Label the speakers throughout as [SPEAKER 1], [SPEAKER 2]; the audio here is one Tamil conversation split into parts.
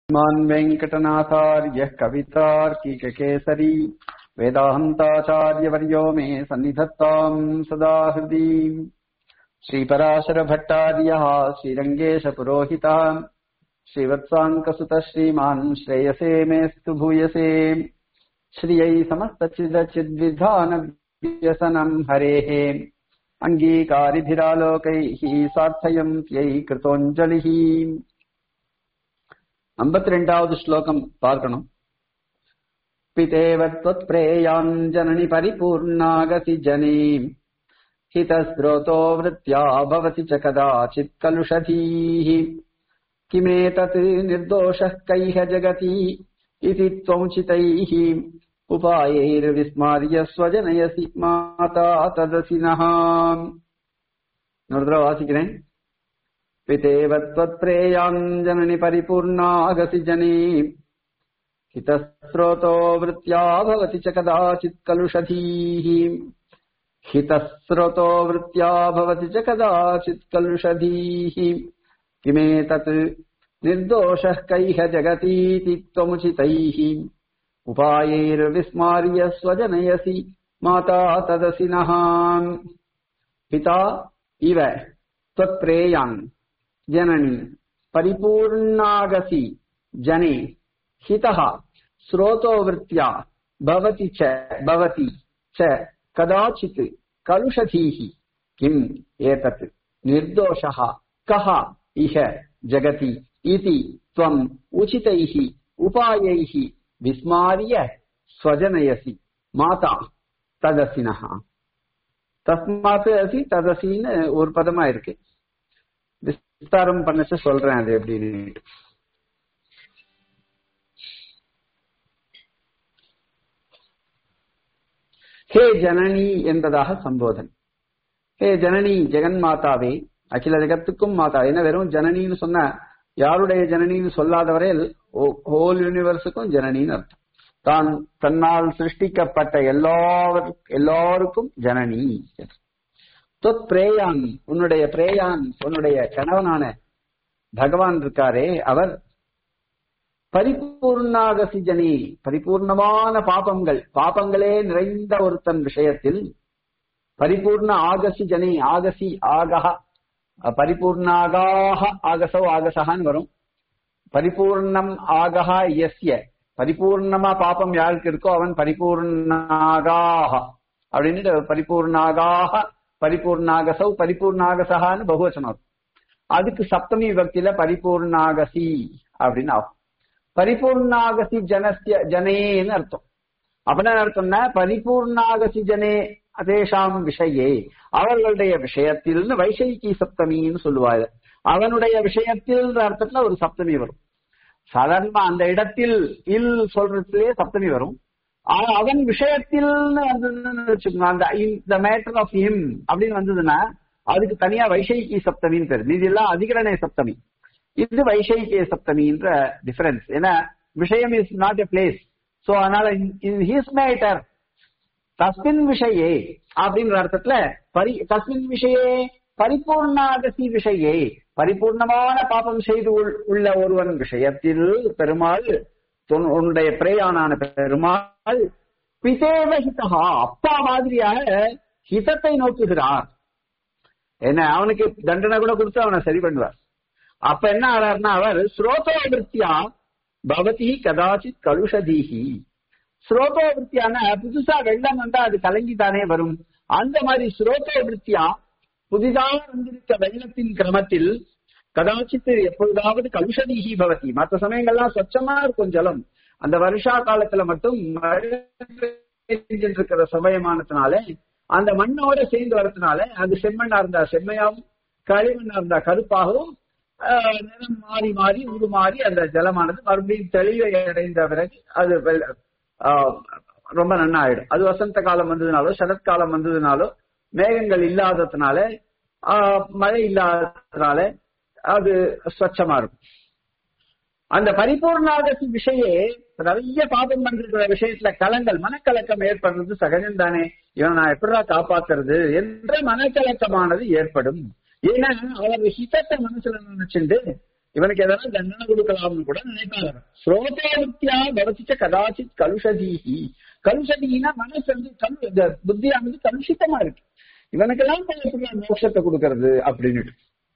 [SPEAKER 1] श्रीमान् वेङ्कटनाथार्यः कवितार्किककेसरी वेदान्ताचार्यवर्यो मे सन्निधत्ताम् सदा हृदि श्रीपराशरभट्टार्यः श्रीरङ्गेशपुरोहितः श्रीवत्साङ्कसुतः श्रीमान् श्रेयसे मेऽस्तु भूयसे श्रियै समस्तचिदचिद्विधानव्यसनम् हरेः अङ्गीकारिभिरालोकैः सार्थयन्त्यै कृतोञ्जलिः ஐம்பத்தி ரெண்டாவது ஸ்லோகம் பார்க்கணும் பிதேவ त्वत्प्रेयाञ्जननि परिपूर्णागति जनी हितस्रोतो वृत्त्या भवति च कदाचित् कलुषधीः किमेतत् निर्दोषः कैह जगति इति त्वमुचितैः उपायैर्विस्मार्य स्वजनयसि माता तदसि नः இன்னொரு வாசிக்கிறேன் पितेव त्वत्प्रेयाञ्जननि परिपूर्णागसि जनी हितस्रोतो वृत्त्या भवति च कदाचित् कलुषधीः हितस्रोतो वृत्त्या भवति च कदाचित् कलुषधीः किमेतत् निर्दोषः कैह जगतीति त्वमुचितैः उपायैर्विस्मार्य स्वजनयसि माता तदसि नः पिता इव त्वत्प्रेयान् जननी परिपूर्णागसि जने हितः स्रोतो वृत्त्या भवति च भवति च कदाचित् कलुषधीः किम् एतत् निर्दोषः कः इह जगति इति त्वम् उचितैः उपायैः विस्मार्य स्वजनयसि माता ததசினஹா தஸ்மாத்து அசி ததசின்னு ஒரு பதமா இருக்கு விஸ்தாரம் பண்ணச்சு சொல்றேன் அது எப்படின்னு ஹே ஜனனி என்பதாக சம்போதன் ஹே ஜனனி ஜெகன் மாதாவே அகில ஜெகத்துக்கும் மாதா என்ன வெறும் ஜனனின்னு சொன்ன யாருடைய ஜனனின்னு சொல்லாதவரையில் ஹோல் யூனிவர்ஸுக்கும் ஜனனின்னு அர்த்தம் தான் தன்னால் சிருஷ்டிக்கப்பட்ட எல்லாவர் எல்லாருக்கும் ஜனனி தொத் பிரேயான் உன்னுடைய பிரேயான் உன்னுடைய கணவனான பகவான் இருக்காரே அவர் பரிபூர்ணாகசி ஜனி பரிபூர்ணமான பாபங்கள் பாபங்களே நிறைந்த ஒருத்தன் விஷயத்தில் பரிபூர்ண ஆகசி ஜனி ஆகசி ஆகஹ பரிபூர்ணாகாக ஆகசோ ஆகசகான்னு வரும் பரிபூர்ணம் ஆகஹா எஸ்ய பரிபூர்ணமா பாப்பம் யாருக்கு இருக்கோ அவன் பரிபூர்ணாகாக அப்படின்னு பரிபூர்ணாகாக பரிபூர்ணாகசௌ பரிபூர்ணாகசகான்னு பகுவச்சனம் அதுக்கு சப்தமி விபக்தியில பரிபூர்ணாகசி அப்படின்னு ஆகும் பரிபூர்ணாகசி ஜனஸ்ய ஜனேன்னு அர்த்தம் அப்படின்னு அர்த்தம்னா பரிபூர்ணாகசி ஜனே அதேஷாம் விஷயே அவர்களுடைய விஷயத்தில் வைஷயிகி சப்தமின்னு சொல்லுவாரு அவனுடைய விஷயத்தில் அர்த்தத்துல ஒரு சப்தமி வரும் சாதாரணமா அந்த இடத்தில் இல் சொல்றதுலயே சப்தமி வரும் ஆனா அவன் விஷயத்தில் வந்ததுன்னு வச்சுக்கோங்க அந்த இந்த மேட்டர் ஆஃப் ஹிம் அப்படின்னு வந்ததுன்னா அதுக்கு தனியா வைஷயிகி சப்தமின்னு பேரு இது எல்லாம் அதிகரணே சப்தமி இது வைஷயிகே சப்தமின்ற டிஃபரன்ஸ் ஏன்னா விஷயம் is not a place so அதனால இன் ஹிஸ் மேட்டர் தஸ்மின் விஷயே அப்படின்ற அர்த்தத்துல பரி தஸ்மின் விஷயே பரிபூர்ணாகசி விஷயே பரிபூர்ணமான பாபம் செய்து உள்ள ஒருவன் விஷயத்தில் பெருமாள் உன்னுடைய பிரேயானான பெருமாள் பிதேவ ஹிதா அப்பா மாதிரியாக ஹிதத்தை நோக்குகிறார் என்ன அவனுக்கு தண்டனை கூட கொடுத்து அவனை சரி பண்ணுவார் அப்ப என்ன ஆறாருன்னா அவர் ஸ்ரோதோ விருத்தியா பவதி கதாச்சித் கலுஷதீஹி ஸ்ரோதோ விருத்தியான புதுசா வெள்ளம் வந்தா அது கலங்கித்தானே வரும் அந்த மாதிரி ஸ்ரோதோ விருத்தியா புதிதாக வந்திருக்க வெள்ளத்தின் கிரமத்தில் கதாச்சித்து எப்பொழுதாவது கலுஷதீகி பவதி மற்ற சமயங்கள்லாம் சொச்சமா இருக்கும் ஜலம் அந்த வருஷா காலத்துல மட்டும் மழை இருக்கிற சமயமானதுனால அந்த மண்ணோட சேர்ந்து வரதுனால அது செம்மண்ணா இருந்தா செம்மையாகவும் களிமண்ணா இருந்தா கருப்பாகவும் நிறம் மாறி மாறி உருமாறி அந்த ஜலமானது மறுபடியும் தெளிவை அடைந்த பிறகு அது ரொம்ப நன்னா ஆயிடும் அது வசந்த காலம் வந்ததுனாலோ சரத்காலம் வந்ததுனாலோ மேகங்கள் இல்லாததுனால மழை இல்லாததுனால அது ஸ்வச்சமா இருக்கும் அந்த பரிபூர்ணாகசி விஷயே நிறைய பாபம் பண்ற விஷயத்துல கலங்கள் மனக்கலக்கம் ஏற்படுறது சகஜம் தானே இவன் நான் எப்படா காப்பாத்துறது என்ற மனக்கலக்கமானது ஏற்படும் ஏன்னா அவர் ஹிதத்தை மனசுல நினைச்சுட்டு இவனுக்கு எதனா தண்டனை கொடுக்கலாம்னு கூட நினைப்பாங்க ஸ்ரோதாவித்யா பவதிச்ச கதாச்சித் கலுஷதீஹி கலுஷதீனா மனசு வந்து கலு இந்த புத்தியானது கலுஷித்தமா இருக்கு இவனுக்கெல்லாம் எப்படி மோட்சத்தை கொடுக்கறது அப்படின்னுட்டு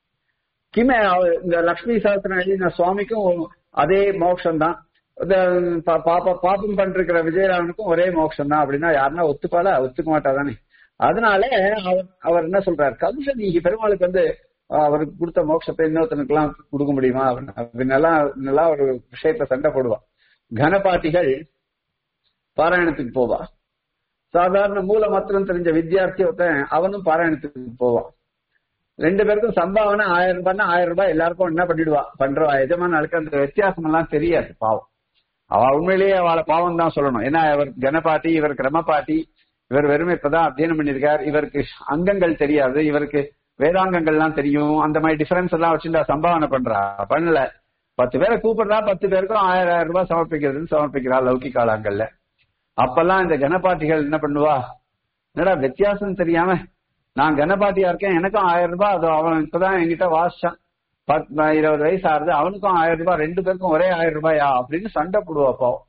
[SPEAKER 1] கிமே அவ- இந்த லக்ஷ்மி சாஸ்திரம் எழுதின சுவாமிக்கும் அதே மோட்சம் தான் இந்த பா- பாப்ப பாப்பம் பண்ற விஜயராமனுக்கும் ஒரே மோட்சம் தான் அப்படின்னா யாருன்னா ஒத்துப்பாளா ஒத்துக்க மாட்டாதானே அதனால அவர் அவர் என்ன சொல்றாரு கலுஷதீஹி பெருமாளுக்கு வந்து ஆஹ், அவருக்கு கொடுத்த மோட்சத்தை இன்னொருத்தனுக்கு எல்லாம் கொடுக்க முடியுமா அப்படின்னு எல்லாம் நல்லா ஒரு விஷயத்த சண்டை போடுவான் கனபாட்டிகள் பாராயணத்துக்கு போவா சாதாரண மூல மாத்திரம் தெரிஞ்ச வித்தியார்த்தி ஒருத்தன் அவனும் பாராயணத்துக்கு போவான் ரெண்டு பேருக்கும் சம்பாவனை ஆயிரம் ரூபாய்னா ஆயிரம் ரூபாய் எல்லாருக்கும் என்ன பண்ணிடுவா பண்றவா எஜமான ஆளுக்கு அந்த வித்தியாசம் எல்லாம் தெரியாது பாவம் அவ உண்மையிலேயே அவளை பாவம் தான் சொல்லணும் ஏன்னா இவர் கனபாட்டி இவர் கிரமபாட்டி இவர் வெறும் இப்பதான் அத்தியனம் பண்ணிருக்கார் இவருக்கு அங்கங்கள் தெரியாது இவருக்கு வேதாங்கங்கள்லாம் தெரியும் அந்த மாதிரி டிஃபரன்ஸ் எல்லாம் வச்சுட்டா சம்பாவனை பண்றா பண்ணல பத்து பேரை கூப்பிடுறா பத்து பேருக்கும் ஆயிரம் ஆயிரம் ரூபாய் சமர்ப்பிக்கிறதுன்னு சமர்ப்பிக்கிறா லௌகிக காலங்கள்ல அப்பெல்லாம் இந்த கனபாட்டிகள் என்ன பண்ணுவா என்னடா வித்தியாசம் தெரியாம நான் கனபாட்டியா இருக்கேன் எனக்கும் ஆயிரம் ரூபாய் அது அவன் இப்பதான் என்கிட்ட வாசிச்சான் பத்து இருபது வயசு ஆறுது அவனுக்கும் ஆயிரம் ரூபாய் ரெண்டு பேருக்கும் ஒரே ஆயிரம் ரூபாயா அப்படின்னு சண்டை போடுவா பாவம்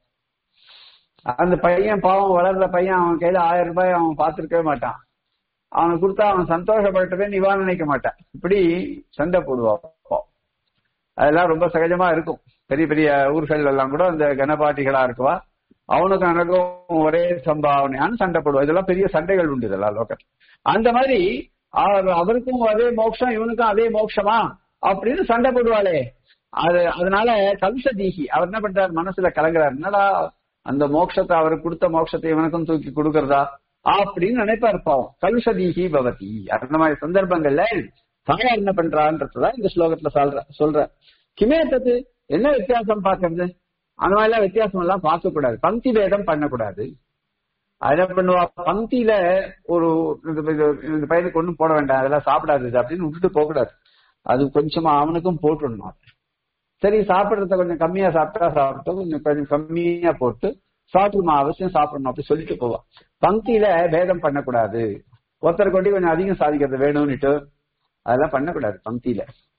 [SPEAKER 1] அந்த பையன் பாவம் வளர்ற பையன் அவன் கையில ஆயிரம் ரூபாய் அவன் பார்த்திருக்கவே மாட்டான் அவனுக்கு கொடுத்தா அவன் சந்தோஷப்பட்டவே நீ வா நினைக்க மாட்டான் இப்படி சண்டை போடுவா பாவம் அதெல்லாம் ரொம்ப சகஜமா இருக்கும் பெரிய பெரிய ஊர்கள் எல்லாம் கூட அந்த கனபாட்டிகளா இருக்குவா அவனுக்கும் எனக்கும் ஒரே சம்பாவனையான்னு சண்டை போடுவா இதெல்லாம் பெரிய சண்டைகள் உண்டு இதெல்லாம் லோக்கத்தில் அந்த மாதிரி அவர் அவருக்கும் அதே மோட்சம் இவனுக்கும் அதே மோட்சமா அப்படின்னு சண்டை போடுவாளே அது அதனால கலுஷ தீகி அவர் என்ன பண்றாரு மனசுல கலங்குறாரு என்னடா அந்த மோட்சத்தை அவருக்கு கொடுத்த மோட்சத்தை இவனுக்கும் தூக்கி கொடுக்கறதா அப்படின்னு நினைப்பாரு பாவம் கலுஷ தீகி பவதி அந்த மாதிரி சந்தர்ப்பங்கள்ல தாயார் என்ன பண்றான்றதுதான் இந்த ஸ்லோகத்துல சொல்ற சொல்ற கிமே தத்து என்ன வித்தியாசம் பாக்குறது அந்த மாதிரி எல்லாம் வித்தியாசம் எல்லாம் பார்க்க கூடாது பங்கி பேதம் பண்ணக்கூடாது அது என்ன பண்ணுவா பங்கியில ஒரு இந்த- இது- இந்த பையனுக்கு ஒண்ணும் போட வேண்டாம் அதெல்லாம் சாப்பிடாது இது அப்படின்னு விட்டுட்டு போக கூடாது அது கொஞ்சமா அவனுக்கும் போட்டுடணும் சரி சாப்பிடுறத கொஞ்சம் கம்மியா சாப்பிட்டா சாப்பிட்டோம் கொஞ்சம் கொஞ்சம் கம்மியா போட்டு சாப்பிடணும் அவசியம் சாப்பிடணும் அப்படி சொல்லிட்டு போவா பங்கியில பேதம் பண்ணக்கூடாது ஒருத்தர் கொண்டு கொஞ்சம் அதிகம் சாதிக்கிறது வேணும்னுட்டு அதெல்லாம் பண்ணக்கூடாது பங்கியில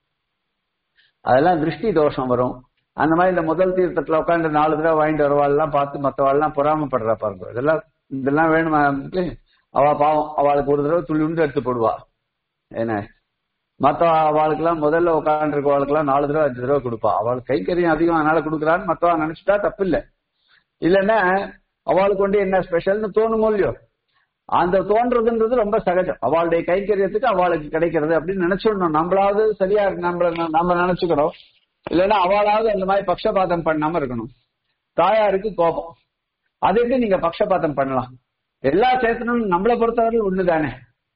[SPEAKER 1] அதெல்லாம் திருஷ்டி தோஷம் வரும் அந்த மாதிரி இந்த முதல் தீர்த்தத்துல உட்காந்து நாலு தடவை வாங்கிட்டு வரவாள்லாம் பார்த்து மத்தவாள்லாம் பொறாமப்படுறா பாருங்க இதெல்லாம் இதெல்லாம் வேணுமா அவ பாவம் அவளுக்கு ஒரு தடவை துள்ளி உண்டு எடுத்து போடுவா என்ன மத்த அவளுக்கெல்லாம் முதல்ல உட்காந்துருக்கவாளுக்கெல்லாம் நாலு தடவை அஞ்சு தடவை கொடுப்பா அவளுக்கு கைக்கறியும் அதிகம் அதனால கொடுக்குறான்னு மத்தவா நினைச்சிட்டா தப்பு இல்ல இல்லைன்னா அவளுக்கு கொண்டு என்ன ஸ்பெஷல்னு தோணுமோ இல்லையோ அந்த தோன்றதுன்றது ரொம்ப சகஜம் அவளுடைய கைக்கரியத்துக்கு அவளுக்கு கிடைக்கிறது அப்படின்னு நினைச்சிடணும் நம்மளாவது சரியா நம்மள நம்ம நினைச்சுக்கணும் இல்லைன்னா அவளாவது அந்த மாதிரி பக்ஷபாதம் பண்ணாம இருக்கணும் தாயாருக்கு கோபம் அது எப்படி நீங்க பக்ஷபாதம் பண்ணலாம் எல்லா சேத்தனும் நம்மளை பொறுத்தவரை ஒண்ணுதானே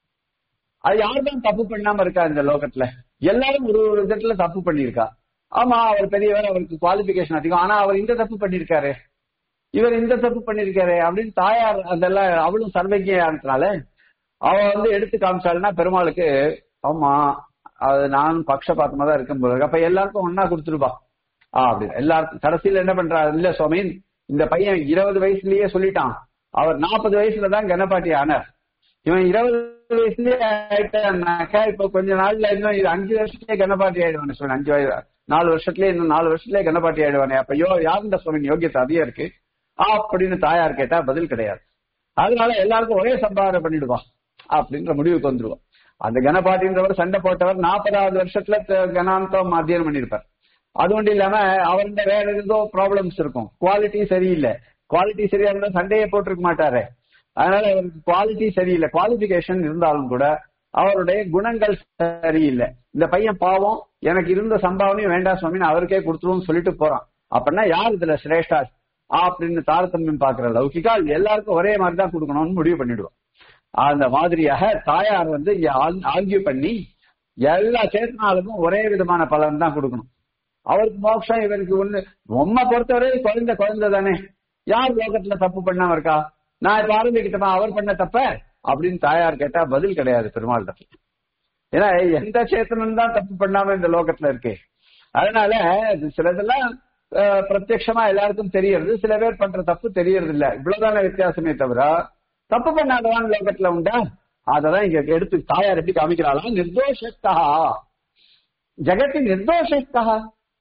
[SPEAKER 1] அது யார் தான் தப்பு பண்ணாம இருக்கா இந்த லோகத்துல எல்லாரும் ஒரு ஒரு விதத்துல தப்பு பண்ணிருக்கா ஆமா அவர் பெரியவர் அவருக்கு குவாலிபிகேஷன் அதிகம் ஆனா அவர் இந்த தப்பு பண்ணிருக்காரு இவர் இந்த தப்பு பண்ணிருக்காரு அப்படின்னு தாயார் அதெல்லாம் அவளும் சர்வஜனால அவ வந்து எடுத்து காமிச்சாள்னா பெருமாளுக்கு ஆமா அது நானும் பக்ஷபாத்தமா தான் இருக்கும் போது அப்ப எல்லாருக்கும் ஒன்னா கொடுத்துருப்பா ஆ அப்படி எல்லாருக்கும் கடைசியில என்ன பண்றாரு இல்ல சுவாமி இந்த பையன் இருபது வயசுலயே சொல்லிட்டான் அவர் நாற்பது வயசுல தான் கனபாட்டி ஆனார் இவன் இருபது வயசுலயே ஆயிட்டான்னாக்கா இப்ப கொஞ்ச நாள்ல இன்னும் இது அஞ்சு வருஷத்துலயே கனபாட்டி ஆயிடுவானே சுவாமி அஞ்சு வயசு நாலு வருஷத்துலயே இன்னும் நாலு வருஷத்துலயே கனபாட்டி ஆயிடுவானே அப்ப யோ யாருந்த சுவாமி யோகியத்தை அதிகம் இருக்கு அப்படின்னு தாயார் கேட்டா பதில் கிடையாது அதனால எல்லாருக்கும் ஒரே சம்பாதனை பண்ணிடுவான் அப்படின்ற முடிவுக்கு வந்துருவான் அந்த கனபாட்டின்றவர் சண்டை போட்டவர் நாற்பதாவது வருஷத்துல த- கனாந்தம் அத்தியனம் பண்ணிருப்பார் அது ஒன்றும் இல்லாம அவர்கிட்ட வேற ஏதோ ப்ராப்ளம்ஸ் இருக்கும் குவாலிட்டி சரியில்லை குவாலிட்டி சரியா இருந்தா சண்டையே போட்டிருக்க மாட்டாரு அதனால அவருக்கு குவாலிட்டி சரியில்லை குவாலிபிகேஷன் இருந்தாலும் கூட அவருடைய குணங்கள் சரியில்லை இந்த பையன் பாவம் எனக்கு இருந்த சம்பாவனையும் வேண்டாம் சுவாமின்னு அவருக்கே கொடுத்துருவோம்னு சொல்லிட்டு போறான் அப்படின்னா யார் இதுல சிரேஷ்டா அப்படின்னு தாரதமியம் பாக்குற லௌகிகா எல்லாருக்கும் ஒரே மாதிரி தான் கொடுக்கணும்னு முடிவு பண்ணிடுவோம் அந்த மாதிரியாக தாயார் வந்து ஆர்கியூ பண்ணி எல்லா சேத்தனாளுக்கும் ஒரே விதமான பலன் தான் கொடுக்கணும் அவருக்கு மோட்சம் இவருக்கு ஒண்ணு உண்மை பொறுத்தவரை குழந்தை குழந்தை தானே யார் லோகத்துல தப்பு பண்ணாம இருக்கா நான் இப்ப ஆரம்பிக்கிட்டமா அவர் பண்ண தப்ப அப்படின்னு தாயார் கேட்டா பதில் கிடையாது பெருமாள் தப்பு ஏன்னா எந்த சேத்தனும் தான் தப்பு பண்ணாம இந்த லோகத்துல இருக்கு அதனால இது சிலதெல்லாம் அஹ், பிரத்யக்ஷமா எல்லாருக்கும் தெரியறது சில பேர் பண்ற தப்பு தெரியறது இல்ல இவ்வளவுதான வித்தியாசமே தவிர தப்பு பண்ணாதவான் லோகத்துல உண்டா அததான் இங்க எடுத்து தாயார் எப்படி காமிக்கிறாளாம் நிர்தோஷஸ்தா ஜெகத்தி நிர்தோஷஸ்தா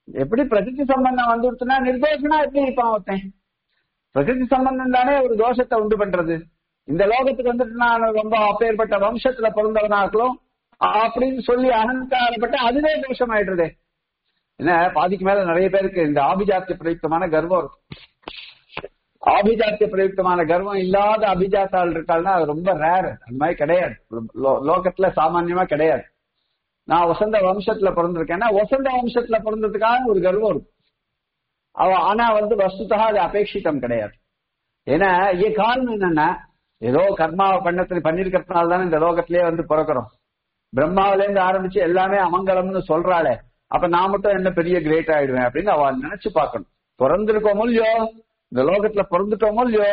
[SPEAKER 1] எப்படி பிரகிருதி சம்பந்தம் வந்துடுச்சுன்னா நிர்தோஷனா எப்படி இருப்பான் ஒருத்தன் பிரகிருதி சம்பந்தம் தானே ஒரு தோஷத்தை உண்டு பண்றது இந்த லோகத்துக்கு வந்துட்டு நான் ரொம்ப அப்பேற்பட்ட வம்சத்துல பிறந்தவனாக்களும் அப்படின்னு சொல்லி அகங்காரப்பட்ட அதுவே தோஷம் ஆயிடுறதே என்ன பாதிக்கு மேல நிறைய பேருக்கு இந்த ஆபிஜாத்திய பிரயுக்தமான கர்வம் இருக்கும் ஆபிஜாத்திய பிரயுக்தமான கர்வம் இல்லாத அபிஜாத்தாள் இருக்காள்னா அது ரொம்ப ரேர் அந்த மாதிரி கிடையாது லோ- லோகத்துல சாமான்யமா கிடையாது நான் வசந்த வம்சத்துல பிறந்திருக்கேன்னா வசந்த வம்சத்துல பிறந்ததுக்காக ஒரு கர்வம் இருக்கும் அவ ஆனா வந்து வஸ்துதா அது அபேட்சிதம் கிடையாது ஏன்னா ஏ காரணம் என்னன்னா ஏதோ கர்மாவை பண்ணத்துல பண்ணிருக்கிறதுனால தானே இந்த லோகத்திலேயே வந்து பிறக்கிறோம் பிரம்மாவில இருந்து ஆரம்பிச்சு எல்லாமே அமங்கலம்னு சொல்றாளே அப்ப நான் மட்டும் என்ன பெரிய கிரேட் ஆயிடுவேன் அப்படின்னு அவ நினைச்சு பார்க்கணும் பிறந்திருக்கோமோ இல்லையோ இந்த லோகத்துல பிறந்துட்டோமோ இல்லையோ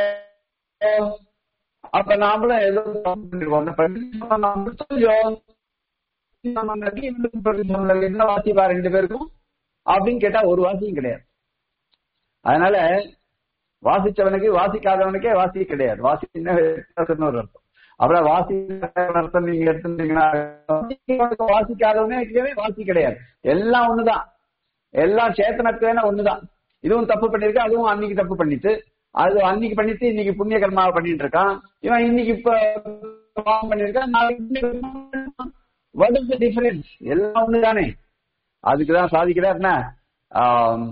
[SPEAKER 1] அப்ப நாமளும் ஏதோ தப்பு பண்ணிருக்கோம் இந்த பிரபஞ்சம் நாம மட்டும் இல்லையோ நம்ம நதி இவனுக்கும் பிரபஞ்சம் என்ன வாசிப்பா ரெண்டு பேருக்கும் அப்படின்னு கேட்டா ஒரு வாசியும் கிடையாது அதனால வாசிச்சவனுக்கு வாசிக்காதவனுக்கே வாசி கிடையாது வாசி என்ன வித்தியாசம்னு ஒரு அர்த்தம் அப்புறம் வாசி அர்த்தம் நீங்க எடுத்துட்டீங்கன்னா வாசிக்காதவனே இருக்கவே வாசி கிடையாது எல்லாம் ஒண்ணுதான் எல்லாம் சேத்தனத்துவேன ஒண்ணுதான் இதுவும் தப்பு பண்ணிருக்கு அதுவும் அன்னைக்கு தப்பு பண்ணிட்டு அது அன்னைக்கு பண்ணிட்டு இன்னைக்கு புண்ணிய கர்மாவை பண்ணிட்டு இருக்கான் இவன் இன்னைக்கு இப்ப பாவம் பண்ணிருக்கான் நாளைக்கு வாட் இஸ் த டிஃபரன்ஸ் எல்லாம் ஒண்ணுதானே அதுக்குதான் சாதிக்கிறாருன்னா ஆம்,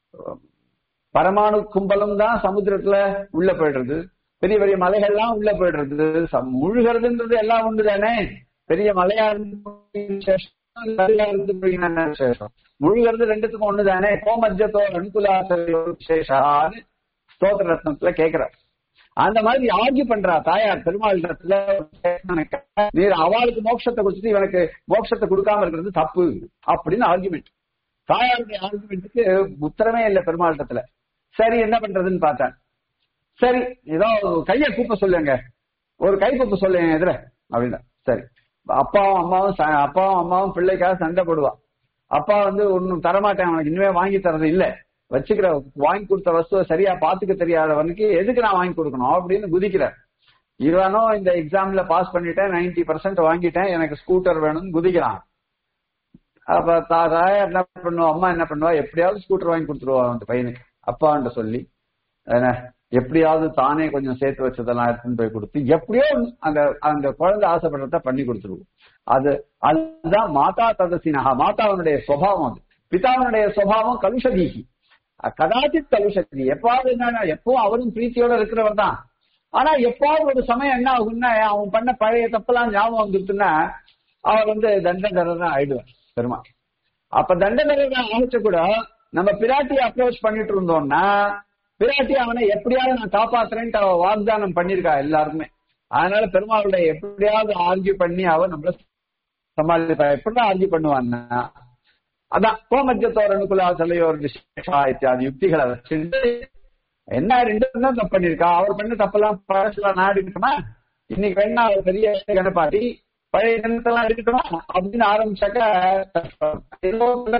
[SPEAKER 1] பரமாணு கும்பலம் தான் சமுத்திரத்துல உள்ள போயிடுறது பெரிய பெரிய மலைகள்லாம் உள்ள போயிடுறது சம்- முழுகிறதுன்றது எல்லாம் ஒன்று தானே பெரிய மலையா இருந்து சேஷம், கல்லா இருந்து போயினா சேஷம் முழுகிறது ரெண்டுத்துக்கும் ஒண்ணு தானே கோமஜத்தோ அனுகுலாசோ சேஷான்னு ஸ்தோத்திர ரத்னத்துல கேக்குறார் அந்த மாதிரி ஆர்கியூ பண்றா தாயார் பெருமாள் இடத்துல நீர் அவளுக்கு மோட்சத்தை கொடுத்துட்டு இவனுக்கு மோட்சத்தை கொடுக்காம இருக்கிறது தப்பு அப்படின்னு ஆர்குமெண்ட் தாயாருடைய ஆர்குமெண்ட்டுக்கு உத்தரமே இல்லை பெருமாள் இடத்துல சரி என்ன பண்றதுன்னு பார்த்தேன் சரி ஏதோ கைய கூப்ப சொல்லுங்க ஒரு கை கூப்ப சொல்லுங்க எதிர அப்படின்னா சரி அப்பாவும் அம்மாவும் ச- அப்பாவும் அம்மாவும் பிள்ளைக்காக சண்டை போடுவா அப்பா வந்து ஒன்னும் தரமாட்டேன் அவனுக்கு இனிமே வாங்கி தரது இல்ல வச்சுக்கிற வாங்கி கொடுத்த வஸ்துவை சரியா பாத்துக்க தெரியாதவனுக்கு எதுக்கு நான் வாங்கி கொடுக்கணும் அப்படின்னு குதிக்கிறார் இவனும் இந்த எக்ஸாம்ல பாஸ் பண்ணிட்டேன் 90% பர்சன்ட் வாங்கிட்டேன் எனக்கு ஸ்கூட்டர் வேணும்னு குதிக்கிறான் அப்ப தா- தாயார் என்ன பண்ணுவா அம்மா என்ன பண்ணுவா எப்படியாவது ஸ்கூட்டர் வாங்கி கொடுத்துருவா அந்த பையனுக்கு அப்பான்ட்ட சொல்லி என்ன எப்படியாவது தானே கொஞ்சம் சேர்த்து வச்சதெல்லாம் எடுத்துன்னு போய் கொடுத்து எப்படியோ ஒண்ணு அந்த அந்த குழந்தை ஆசைப்படுறத பண்ணி கொடுத்துருவோம் அது அதுதான் மாதா ததசினஹா மாதாவனுடைய சுவாவம் அது பிதாவனுடைய சுவாவம் கலுஷதீகி அஹ் கதாச்சித் கலுஷதி எப்பாவது என்ன எப்பவும் அவரும் பிரீத்தியோட இருக்கிறவர் தான் ஆனா எப்பாவது ஒரு சமயம் என்ன ஆகும்னா அவன் பண்ண பழைய தப்பெல்லாம் ஞாபகம் வந்துருச்சுன்னா அவன் வந்து தண்டகரன் ஆயிடுவான் பெருமா அப்ப தண்டகரன் ஆகிச்ச கூட நம்ம பிராட்டியை அப்ரோச் பண்ணிட்டு இருந்தோம்னா பிராட்டி அவனை எப்படியாவது நான் காப்பாத்துறேன்ட்டு அவ வாக்தானம் பண்ணிருக்கா எல்லாருக்குமே அதனால பெருமாளுடைய எப்படியாவது ஆர்கியூ பண்ணி அவ நம்மள சமாளிப்பா எப்படிதான் ஆர்கியூ பண்ணுவான்னா அதான் கோமஜத்தோர் அனுகுலா தலையோர் விசேஷா இத்தியாதி யுக்திகளை வச்சுட்டு என்ன ரெண்டு பேரும் தான் தப்பு பண்ணிருக்கா அவர் பண்ண தப்பெல்லாம் பழசுலாம் நான் எடுக்கட்டுமா இன்னைக்கு வேணா அவர் பெரிய கணப்பாட்டி பழைய தினத்தெல்லாம் எடுக்கட்டுமா அப்படின்னு ஆரம்பிச்சாக்க கஷ்டம். ஏதோ நல்ல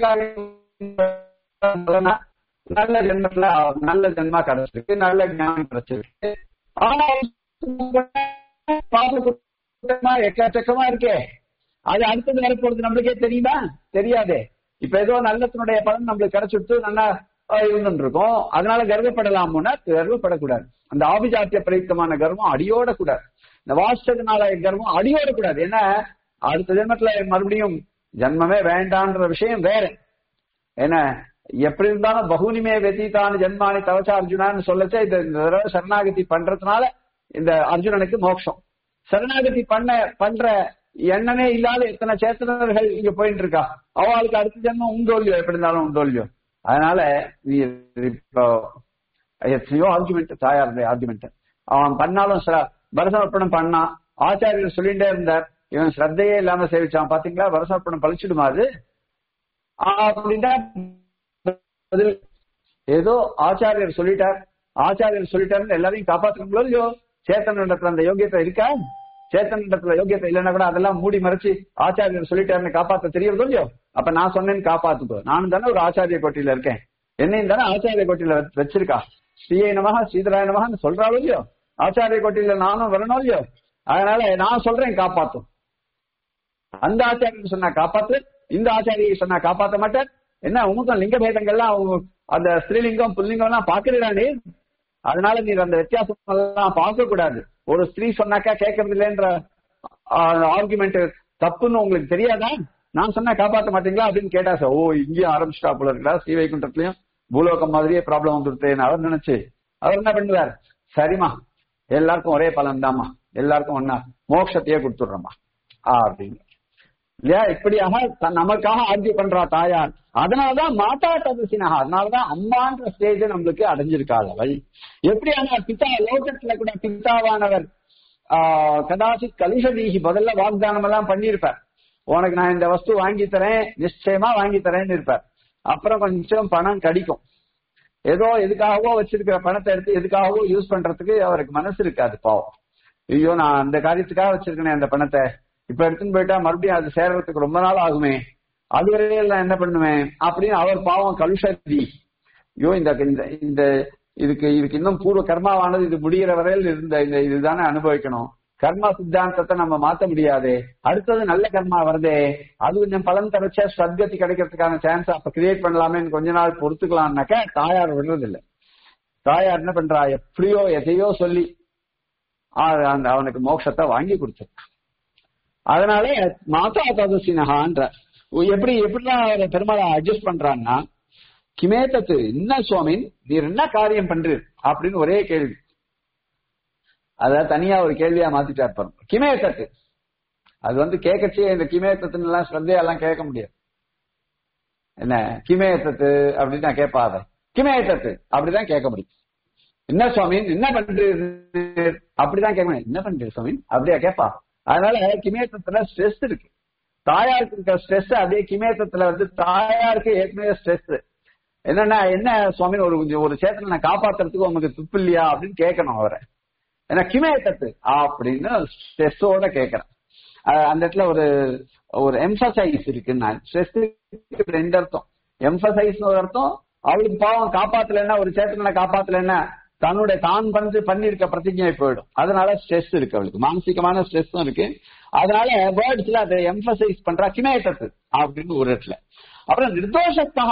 [SPEAKER 1] காரியம் நல்ல ஜென்மத்துல நல்ல ஜென்மா கிடைச்சிருக்கு நல்ல ஞானம் கிடைச்சிருக்கு ஆனா பாப குற்றமா எக்கச்சக்கமா இருக்கே அது அடுத்தது வரப்போறது நம்மளுக்கே தெரியுமா தெரியாதே இப்ப ஏதோ நல்லத்தினுடைய பலன் நம்மளுக்கு கிடைச்சிட்டு நல்லா அஹ், இருந்துட்டு இருக்கோம் அதனால கர்வப்படலாம்னா கர்வப்படக்கூடாது அந்த ஆபிஜாத்திய பிரயுக்தமான கர்வம் அடியோட கூடாது இந்த வாசகனால கர்வம் அடியோட கூடாது ஏன்னா அடுத்த ஜென்மத்துல மறுபடியும் ஜென்மமே வேண்டான்ற விஷயம் வேற ஏன்னா எப்படி இருந்தாலும் பகுனிமே வெத்தித்தான ஜென்மானி தவச்சா அர்ஜுனான்னு சொல்லச்சே இந்த இந்த தடவை சரணாகதி பண்றதுனால இந்த அர்ஜுனனுக்கு மோட்சம் சரணாகதி பண்ண பண்ற எண்ணமே இல்லாத எத்தனை சேத்தனர்கள் இங்க போயிட்டு இருக்கா அவளுக்கு அடுத்த ஜென்மம் உண்டோ இல்லையோ எப்படி இருந்தாலும் உண்டோ இல்லையோ அதனால நீ இப்போ எத்தனையோ ஆர்குமெண்ட் தாயாருடைய ஆர்குமெண்ட் அவன் பண்ணாலும் ச- பரசமர்ப்பணம் பண்ணான் ஆச்சாரியர் சொல்லிட்டே இருந்தார் இவன் ஸ்ரத்தையே இல்லாம சேவிச்சான் பாத்தீங்களா பரசமர்ப்பணம் பழிச்சிடுமா அது அப்படின்னா பதில் ஏதோ ஆச்சாரியர் சொல்லிட்டார் ஆச்சாரியர் சொல்லிட்டாருன்னு எல்லாரையும் காப்பாத்துறீங்களோ இல்லையோ சேத்தன் இடத்துல அந்த யோகியத்தை இருக்கா சேத்தன் இடத்துல யோகியத்தை இல்லைன்னா கூட அதெல்லாம் மூடி மறைச்சு ஆச்சாரியர் சொல்லிட்டாருன்னு காப்பாத்த தெரியறதோ இல்லையோ அப்ப நான் சொன்னேன்னு காப்பாத்துக்கோ நானும் தானே ஒரு ஆச்சாரிய கோட்டியில இருக்கேன் என்னையும் தானே ஆச்சாரிய கோட்டியில வச்சு- வச்சிருக்கா ஸ்ரீயை நமகா ஸ்ரீதராய நமகான்னு சொல்றாளோ இல்லையோ ஆச்சாரிய கோட்டியில நானும் வரணும் இல்லையோ அதனால நான் சொல்றேன் காப்பாத்தும் அந்த ஆச்சாரியன் சொன்னா காப்பாத்து இந்த ஆச்சாரியை சொன்னா காப்பாத்த மாட்டார் என்ன உனக்கும் லிங்க பேதங்கள்லாம் அவங்க அந்த ஸ்திரீலிங்கம் புல்லிங்கம் எல்லாம் பாக்குறானே அதனால நீர் அந்த வித்தியாசம் எல்லாம் பார்க்க கூடாது ஒரு ஸ்திரீ சொன்னாக்கா கேட்கறது இல்லைன்ற ஆர்குமெண்ட் தப்புன்னு உங்களுக்கு தெரியாதா நான் சொன்னா காப்பாற்ற மாட்டீங்களா அப்படின்னு கேட்டா சார் ஓ இங்கேயும் ஆரம்பிச்சிட்டா போல இருக்கா ஸ்ரீ வைகுண்டத்துலயும் பூலோகம் மாதிரியே ப்ராப்ளம் வந்துருத்தேன்னு அவர் நினைச்சு அவர் என்ன பண்ணுவார் சரிம்மா எல்லாருக்கும் ஒரே பலன் தாம்மா எல்லாருக்கும் ஒன்னா மோட்சத்தையே கொடுத்துடுறோம்மா அப்படின்னு இல்லையா இப்படியாக தன் நமக்காக ஆர்ஜி பண்றா தாயார் அதனாலதான் மாதா தபசினகா அதனாலதான் அம்மான்ற ஸ்டேஜ் நம்மளுக்கு அடைஞ்சிருக்காள் அவள் எப்படியான பிதா லோகத்துல கூட பிதாவானவர் ஆஹ் கதாசித் கலிஷதீகி முதல்ல வாக்தானம் எல்லாம் பண்ணியிருப்பார் உனக்கு நான் இந்த வஸ்து வாங்கி தரேன் நிச்சயமா வாங்கி தரேன்னு இருப்பார் அப்புறம் கொஞ்சம் பணம் கிடைக்கும் ஏதோ எதுக்காகவோ வச்சிருக்கிற பணத்தை எடுத்து எதுக்காகவோ யூஸ் பண்றதுக்கு அவருக்கு மனசு இருக்காது பாவம் ஐயோ நான் அந்த காரியத்துக்காக வச்சிருக்கேனே அந்த பணத்தை இப்ப எடுத்துன்னு போயிட்டா மறுபடியும் அது சேர்றதுக்கு ரொம்ப நாள் ஆகுமே அது வரையில நான் என்ன பண்ணுவேன் அப்படின்னு அவர் பாவம் கலுஷதி ஐயோ இந்த இந்த இந்த இதுக்கு இதுக்கு இன்னும் பூர்வ கர்மாவானது இது முடிகிற வரையில் இருந்த இந்த இதுதானே அனுபவிக்கணும் கர்மா சித்தாந்தத்தை நம்ம மாத்த முடியாது அடுத்தது நல்ல கர்மா வருதே அது கொஞ்சம் பலன் தரச்சா சத்கதி கிடைக்கிறதுக்கான சான்ஸ் அப்ப கிரியேட் பண்ணலாமேன்னு கொஞ்ச நாள் பொறுத்துக்கலாம்னாக்க தாயார் விடுறது இல்ல தாயார் என்ன பண்றா எப்படியோ எதையோ சொல்லி அந்த அவனுக்கு மோட்சத்தை வாங்கி கொடுத்துருக்கான் அதனால மாதா ததுசினஹான்ற எப்படி எப்படிலாம் அவரை பெருமாளை அட்ஜஸ்ட் பண்றான்னா கிமேத்தத்து என்ன சுவாமின் நீர் என்ன காரியம் பண்றீர் அப்படின்னு ஒரே கேள்வி அத தனியா ஒரு கேள்வியா மாத்திட்டார் பாருங்க கிமேத்தத்து அது வந்து கேட்கச்சே இந்த கிமேத்தத்துன்னு எல்லாம் ஸ்ரத்தையெல்லாம் கேட்க முடியாது என்ன கிமேத்தத்து அப்படின்னு நான் கேட்பாத கிமேத்தத்து அப்படிதான் கேட்க முடியும் என்ன சுவாமி என்ன பண்றீர் அப்படிதான் கேட்க முடியும் என்ன பண்றீர் சுவாமி அப்படியா கேட்பா அதனால கிமேத்தத்துல ஸ்ட்ரெஸ் இருக்கு தாயாருக்கு இருக்க ஸ்ட்ரெஸ் அப்படியே கிமேத்தத்துல வந்து தாயாருக்கு ஏற்கனவே ஸ்ட்ரெஸ் என்னன்னா என்ன சுவாமி ஒரு ஒரு சேத்தனை நான் காப்பாத்துறதுக்கு உங்களுக்கு துப்பு இல்லையா அப்படின்னு கேட்கணும் அவரை ஏன்னா கிமேத்தத்து அப்படின்னு ஸ்ட்ரெஸ்ஸோட கேட்கறேன் அந்த இடத்துல ஒரு ஒரு எம்பசைஸ் இருக்கு நான் ஸ்ட்ரெஸ் ரெண்டு அர்த்தம் எம்பசைஸ் ஒரு அர்த்தம் அவளுக்கு பாவம் காப்பாத்தலைன்னா ஒரு சேத்தனை காப்பாத்தலைன்னா தன்னுடைய தான் வந்து பண்ணிருக்க பிரதிஜை போயிடும் அதனால ஸ்ட்ரெஸ் இருக்கு அவளுக்கு மானசிகமான ஸ்ட்ரெஸ்ஸும் இருக்கு அதனால வேர்ட்ஸ்ல அதை எம்பசைஸ் பண்றா கிமேட்டத்து அப்படின்னு ஒரு இடத்துல அப்புறம் நிர்தோஷத்தா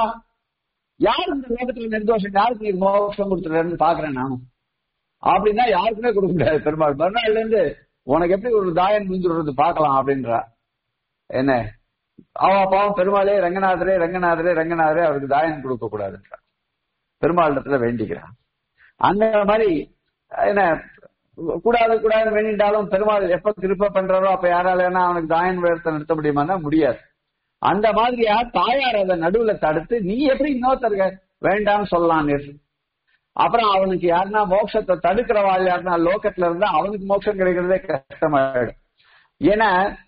[SPEAKER 1] யார் இந்த லோகத்துல நிர்தோஷம் யாருக்கு நீ மோட்சம் கொடுத்துருன்னு பாக்குறேன் நானும் அப்படின்னா யாருக்குமே கொடுக்க முடியாது பெருமாள் மறுநாள்ல இருந்து உனக்கு எப்படி ஒரு தாயன் முடிஞ்சுடுறது பார்க்கலாம் அப்படின்றா என்ன அவ பாவம் பெருமாளே ரங்கநாதரே ரங்கநாதரே ரங்கநாதரே அவருக்கு தாயன் கொடுக்க கூடாதுன்றா பெருமாள் இடத்துல வேண்டிக்கிறான் அந்த மாதிரி என்ன கூடாது கூடாது வேண்டிட்டாலும் பெருமாள் எப்ப திருப்ப பண்றாரோ அப்ப யாரால அவனுக்கு தாயன் வேடத்தை நிறுத்த முடியுமானா முடியாது அந்த மாதிரியா தாயார் அதை நடுவுல தடுத்து நீ எப்படி இன்னொருத்தருக்க வேண்டாம்னு சொல்லலாம் அப்புறம் அவனுக்கு யாருன்னா மோட்சத்தை தடுக்கிறவாள் யாருன்னா லோகத்துல இருந்தா அவனுக்கு மோட்சம் கிடைக்கிறதே கஷ்டமாயிடும் ஏன்னா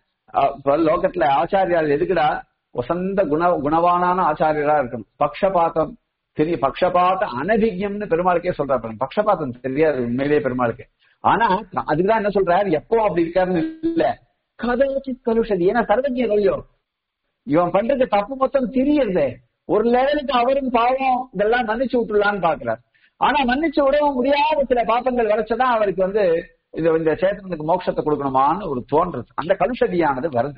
[SPEAKER 1] லோகத்துல ஆச்சாரியால் எதுக்குடா வசந்த குண குணவானான ஆச்சாரியரா இருக்கணும் பக்ஷபாத்தம் தெரிய பக்ஷபாத்த அனதிஜம்னு பெருமாளுக்கே சொல்றாரு பக்ஷபாத்தம் தெரியாது உண்மையிலேயே பெருமாளுக்கு ஆனா அதுக்குதான் என்ன சொல்றாரு எப்போ அப்படி இருக்காருன்னு இல்ல கதோச்சித் கலுஷதி ஏன்னா சர்வஜ்ய கொள்ளியோ இவன் பண்றது தப்பு மொத்தம் தெரியுது ஒரு லெவலுக்கு அவரும் பாவம் இதெல்லாம் மன்னிச்சு விட்டுலான்னு பாக்குறாரு ஆனா மன்னிச்சு விடவும் முடியாத சில பாப்பங்கள் வரைச்சதான் அவருக்கு வந்து இது இந்த சேத்தனுக்கு மோட்சத்தை கொடுக்கணுமான்னு ஒரு தோன்றது அந்த கலுஷதியானது வருது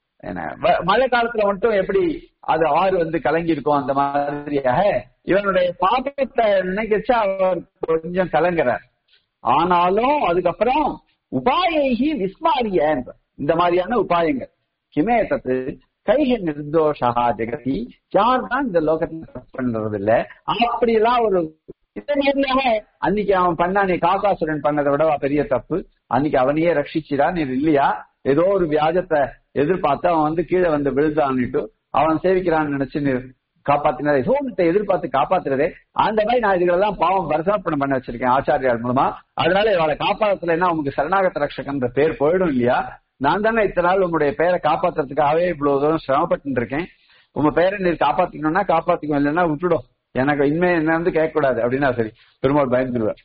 [SPEAKER 1] மழை காலத்துல மட்டும் எப்படி அது ஆறு வந்து கலங்கி இருக்கும் அந்த மாதிரியாக இவனுடைய பாபத்தை நினைக்கச்சு அவர் கொஞ்சம் கலங்குறார் ஆனாலும் அதுக்கப்புறம் உபாயகி விஸ்மாரிய இந்த மாதிரியான உபாயங்கள் கிமேத்தத்து கைக நிர்தோஷா ஜெகதி யார் தான் இந்த லோகத்துல பண்றது இல்ல அப்படிலாம் ஒரு இந்த மாதிரியாக அன்னைக்கு அவன் பண்ணானே காக்காசுரன் பண்ணதை விட பெரிய தப்பு அன்னைக்கு அவனையே ரட்சிச்சிடா நீ இல்லையா ஏதோ ஒரு வியாஜத்தை எதிர்பார்த்து அவன் வந்து கீழே வந்து விழுதான்னுட்டு அவன் சேவிக்கிறான்னு நினைச்சு நீ காப்பாத்தினதே சோகத்தை எதிர்பார்த்து காப்பாத்துறதே அந்த மாதிரி நான் இதுகளெல்லாம் பாவம் பரிசமப்பணம் பண்ண வச்சிருக்கேன் ஆச்சாரியார் மூலமா அதனால இவளை காப்பாத்தலைன்னா உனக்கு சரணாகத ரட்சகன்ற பேர் போயிடும் இல்லையா நான் தானே இத்தனை நாள் உங்களுடைய பேரை காப்பாத்துறதுக்காகவே இவ்வளவு தூரம் சிரமப்பட்டு இருக்கேன் உங்க பேரை நீர் காப்பாத்திக்கணும்னா காப்பாத்திக்கும் இல்லைன்னா விட்டுடும் எனக்கு இனிமே என்ன வந்து கேட்க கூடாது அப்படின்னா சரி பெருமாள் பயந்துருவார்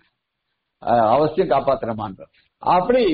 [SPEAKER 1] அவசியம் காப்பாத்துறமான்ற அப்படி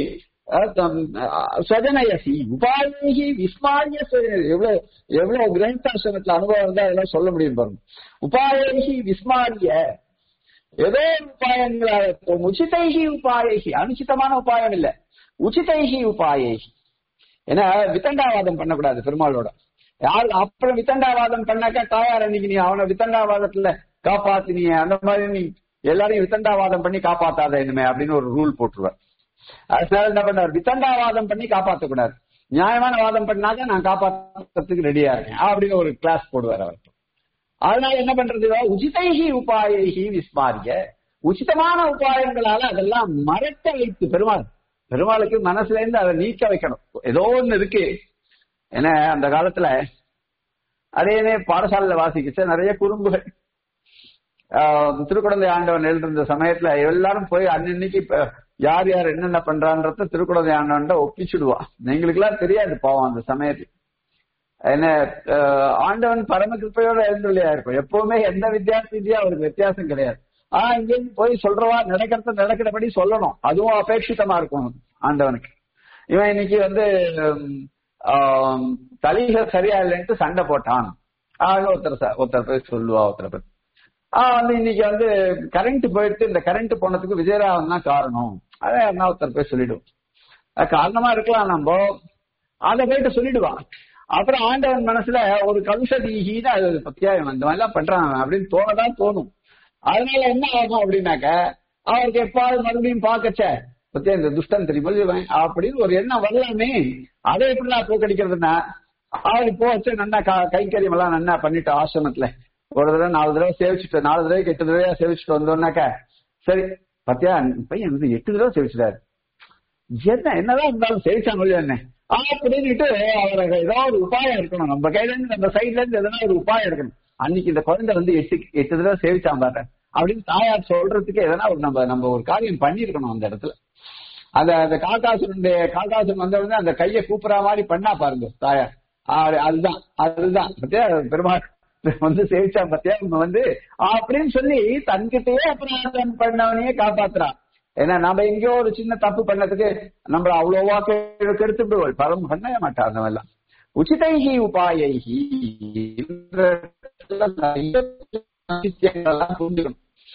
[SPEAKER 1] ஸ்வஜனயசி உபாயி விஸ்மாரிய எவ்வளவு எவ்வளவு கிரந்தாசிரமத்துல அனுபவம் இருந்தா அதெல்லாம் சொல்ல முடியும் பாருங்க உபாயி விஸ்மாரிய ஏதோ உபாயங்களாக உச்சிதைகி உபாயகி அனுச்சிதமான உபாயம் இல்ல உச்சிதைகி உபாயகி ஏன்னா வித்தண்டாவாதம் பண்ணக்கூடாது பெருமாளோட யாரு அப்புறம் வித்தண்டாவாதம் பண்ணாக்கா தாயார் அன்னைக்கு நீ அவனை வித்தண்டாவாதத்துல காப்பாத்தினிய அந்த மாதிரி நீ எல்லாரையும் வித்தண்டாவாதம் பண்ணி காப்பாத்தாத இனிமே அப்படின்னு ஒரு ரூல் போட்டுருவார் அதனால என்ன பண்ணார் வித்தண்டாவாதம் பண்ணி காப்பாத்தக்கூடாது நியாயமான வாதம் பண்ணாக்க நான் காப்பாத்துறதுக்கு ரெடியா இருக்கேன் அப்படின்னு ஒரு கிளாஸ் போடுவார் அவர் அதனால என்ன பண்றது உச்சிதைகி உபாயகி விஸ்மாரிய உச்சிதமான உபாயங்களால அதெல்லாம் மறைக்க வைத்து பெருமாள் பெருமாளுக்கு மனசுல இருந்து அதை நீக்க வைக்கணும் ஏதோ ஒண்ணு இருக்கு ஏன்னா அந்த காலத்துல அதே பாடசாலையில வாசிக்கிச்ச நிறைய குறும்புகள் திருக்குழந்தை ஆண்டவன் எழுதிருந்த சமயத்துல எல்லாரும் போய் அன்னன்னைக்கு யார் யார் என்னென்ன பண்றான்றத திருக்குழந்தை ஆண்டவன் ஒப்பிச்சுடுவா எங்களுக்கு எல்லாம் தெரியாது பாவம் அந்த சமயத்துல என்ன ஆண்டவன் பரம கிருப்பையோட எழுந்துள்ளையா இருக்கும் எப்பவுமே எந்த வித்தியாசத்திலயும் அவருக்கு வித்தியாசம் கிடையாது ஆனா இங்கிருந்து போய் சொல்றவா நடக்கிறத நடக்கிறபடி சொல்லணும் அதுவும் அபேட்சிதமா இருக்கும் ஆண்டவனுக்கு இவன் இன்னைக்கு வந்து தலிக சரியா இல்லைன்ட்டு சண்டை போட்டான் ஆஹ் ஒருத்தர் ஒருத்தர் போய் சொல்லுவா ஒருத்தர் பத்தி ஆஹ் வந்து இன்னைக்கு வந்து கரண்ட் போயிட்டு இந்த கரண்ட் போனதுக்கு விஜயராவன் தான் காரணம் அதை என்ன ஒருத்தர் போய் சொல்லிடுவோம் காரணமா இருக்கலாம் நம்ம அதை போயிட்டு சொல்லிடுவான் அப்புறம் ஆண்டவன் மனசுல ஒரு கலுஷதீகின்னு அது பத்தியா இவன் இந்த மாதிரிலாம் பண்றான் அப்படின்னு தோணதான் தோணும் அதனால என்ன ஆகும் அப்படின்னாக்க அவருக்கு எப்பாவது மறுபடியும் பார்க்கச்ச பத்தியா இந்த துஷ்டன் தெரியுமா அப்படின்னு ஒரு எண்ணம் வரலாமே அதை எப்படி நான் போக்கடிக்கிறதுனா அவரு போச்சு நன்னா கைக்கரியம் எல்லாம் நன்னா பண்ணிட்டு ஆசிரமத்துல ஒரு தடவை நாலு தடவை சேவிச்சுட்டு நாலு தடவை எட்டு தடவையா சேவிச்சுட்டு வந்தோம்னாக்க சரி பத்தியா பையன் வந்து எட்டு தடவை சேவிச்சிட்டாரு என்ன என்னதான் இருந்தாலும் சேவிச்சாங்க என்ன அப்படின்னுட்டு அவருக்கு ஏதாவது ஒரு உபாயம் இருக்கணும் நம்ம கையில இருந்து நம்ம சைட்ல இருந்து எதனா ஒரு உபாயம் இருக்கணும் அன்னைக்கு இந்த குழந்தை வந்து எட்டு எட்டு தடவை சேவிச்சான் பாரு அப்படின்னு தாயார் சொல்றதுக்கு எதனா ஒரு நம்ம நம்ம ஒரு காரியம் பண்ணிருக்கணும் அந்த இடத்துல அந்த அந்த காக்காசுரனுடைய காக்காசுரன் வந்த உடனே அந்த கையை கூப்பிடுற மாதிரி பண்ணா பாருங்க தாயார் அதுதான் அதுதான் பத்தியா பெருமாள் வந்து சேவிச்சா பத்தியா வந்து அப்படின்னு சொல்லி தன்கிட்டயே அபராதம் பண்ணவனையே காப்பாத்துறான் ஏன்னா நம்ம எங்கேயோ ஒரு சின்ன தப்பு பண்ணதுக்கு நம்ம அவ்வளோவா கெடுத்து விடுவோம் பலம் பண்ண மாட்டா அந்த மாதிரிலாம் உச்சிதைகி உபாயகி புரிஞ்சுக்கணும்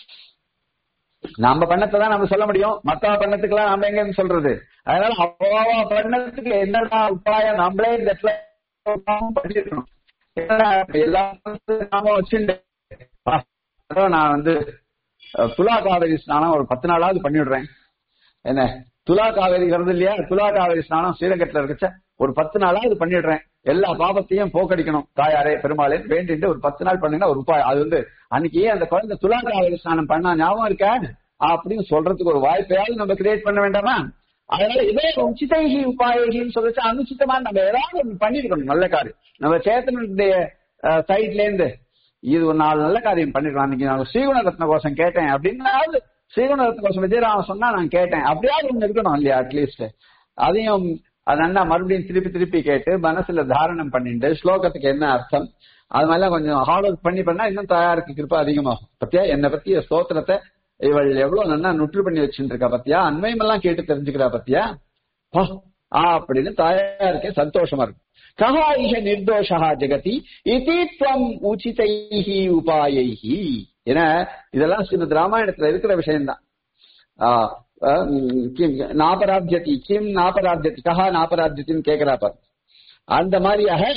[SPEAKER 1] நம்ம பண்ணத்தை தான் நம்ம சொல்ல முடியும் மத்தவ பண்ணத்துக்கெல்லாம் நம்ம எங்க சொல்றது அதனால அவ்வளவா பண்ணதுக்கு என்னடா உபாயம் நம்மளே இந்த இடத்துல பண்ணிருக்கணும் எல்லாம் நாம வச்சுட்டு நான் வந்து துலா காவேரி ஸ்நானம் ஒரு பத்து நாளாவது பண்ணிவிடுறேன் என்ன துலா காவேரி வருது இல்லையா துலா காவேரி ஸ்நானம் ஸ்ரீரங்கத்துல இருக்கச்ச ஒரு பத்து நாளாவது பண்ணிடுறேன் எல்லா பாபத்தையும் போக்கடிக்கணும் தாயாரே பெருமாளே வேண்டிட்டு ஒரு பத்து நாள் பண்ணுங்கன்னா ஒரு உபாயம் அது வந்து அன்னைக்கு அந்த குழந்தை துலா காவேரி ஸ்நானம் பண்ணா ஞாபகம் இருக்கா அப்படின்னு சொல்றதுக்கு ஒரு வாய்ப்பையாவது நம்ம கிரியேட் பண்ண வேண்டாமா அதனால இதே உச்சிதைகி உபாயகின்னு சொல்லிச்சு அனுச்சிதமா நம்ம ஏதாவது ஒன்று பண்ணிருக்கணும் நல்ல காரியம் நம்ம சேத்தனுடைய சைட்ல இருந்து இது ஒரு நாலு நல்ல காரியம் பண்ணிருக்கலாம் அன்னைக்கு நான் ஸ்ரீகுண ரத்ன கோஷம் கேட்டேன் அப்படின்னாவது ஸ்ரீகுண ரத்ன கோஷம் விஜயராமன் சொன்னா நான் கேட்டேன் அப்படியாவது ஒண்ணு இருக்கணும் இல்லையா அட்லீஸ்ட் அதையும் அது அண்ணா மறுபடியும் திருப்பி திருப்பி கேட்டு மனசுல தாரணம் பண்ணிட்டு ஸ்லோகத்துக்கு என்ன அர்த்தம் அது மாதிரிலாம் கொஞ்சம் ஹார்ட் ஒர்க் பண்ணி பண்ணா இன்னும் தயாருக்கு கிருப்பா அதிகமாகும் பத்தியா என்னை பத்திய ஸ்தோத்திரத்தை இவள் எவ்வளவு நல்லா நுற்று பண்ணி வச்சுட்டு இருக்கா பத்தியா அண்மையம் எல்லாம் கேட்டு தெரிஞ்சுக்கிறா பத்தியா அப்படின்னு தாயாருக்கே சந்தோஷமா இருக்கும் கஹா இஷ நிர்தோஷா ஜெகதி இதித்வம் உச்சிதைஹி உபாயைஹி என இதெல்லாம் ஸ்ரீமத் ராமாயணத்துல இருக்கிற விஷயம்தான் கிம் நாபராத்தியதி கிம் நாபராத்தியதி கஹா நாபராத்தியத்தின்னு கேட்கிறா பாரு அந்த மாதிரியாக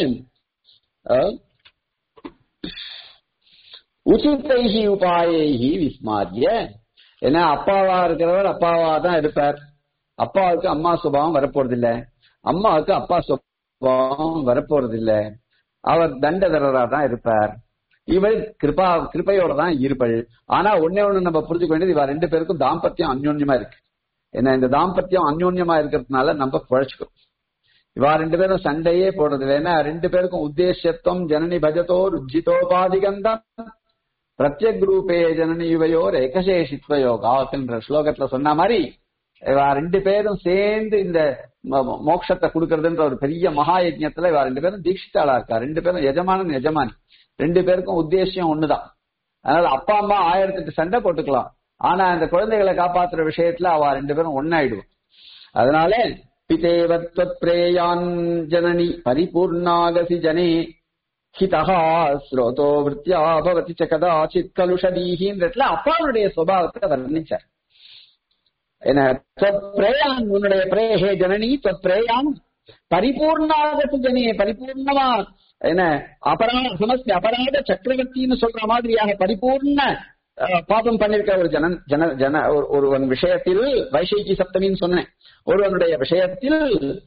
[SPEAKER 1] உச்சிதைஹி உபாயைஹி விஸ்மாரிய ஏன்னா அப்பாவா இருக்கிறவர் அப்பாவா தான் இருப்பார் அப்பாவுக்கு அம்மா சுபாவம் வரப்போறது இல்ல அம்மாவுக்கு அப்பா சுபாவம் வரப்போறது இல்ல அவர் தண்டதரரா தான் இருப்பார் இவள் கிருபா கிருப்பையோட தான் இருப்பள் ஆனா ஒன்னே ஒண்ணு நம்ம புரிஞ்சுக்க வேண்டியது இவ ரெண்டு பேருக்கும் தாம்பத்தியம் அந்யோன்யமா இருக்கு ஏன்னா இந்த தாம்பத்தியம் அந்யோன்யமா இருக்கிறதுனால நம்ம குழைச்சுக்கணும் இவா ரெண்டு பேரும் சண்டையே போடுறது ஏன்னா ரெண்டு பேருக்கும் உத்தேசத்துவம் ஜனனி பஜதோ ருஜிதோபாதிகந்தம் பிரத்யக் ரூபே ஜனனி இவையோர் ஏகசேஷித்வயோகான்ற ஸ்லோகத்துல சொன்ன மாதிரி இவா ரெண்டு பேரும் சேர்ந்து இந்த மோட்சத்தை கொடுக்கறதுன்ற ஒரு பெரிய மகா யஜ்யத்துல இவா ரெண்டு பேரும் தீட்சித்தாளா இருக்கா ரெண்டு பேரும் எஜமானன் எஜமானி ரெண்டு பேருக்கும் உத்தேசியம் ஒண்ணுதான் அதனால அப்பா அம்மா ஆயிரத்தி எட்டு சண்டை போட்டுக்கலாம் ஆனா இந்த குழந்தைகளை காப்பாத்துற விஷயத்துல அவ ரெண்டு பேரும் ஒன்னாயிடுவோம் அதனால பிதேவத்வத் பிரேயான் ஜனனி பரிபூர்ணாகசி ஜனே ஹிதஹா ஸ்ரோதோ விருத்தியா பவதி ச கதாச்சித் கலுஷதீகின்றதுல அப்பாவுடைய சுபாவத்தை வர்ணிச்சார் என்ன பிரேயான் உன்னுடைய பிரேஹே ஜனனி பிரேயான் பரிபூர்ணாகத்து ஜனே பரிபூர்ணமா என்ன அபராத சமஸ்தி அபராத சக்கரவர்த்தின்னு சொல்ற மாதிரியாக பரிபூர்ண அஹ், பாபம் பண்ணிருக்க ஒரு ஜனன் ஜன ஜன ஒரு- ஒருவன் விஷயத்தில் வைசேகி சப்தமின்னு சொன்னேன் ஒருவனுடைய விஷயத்தில்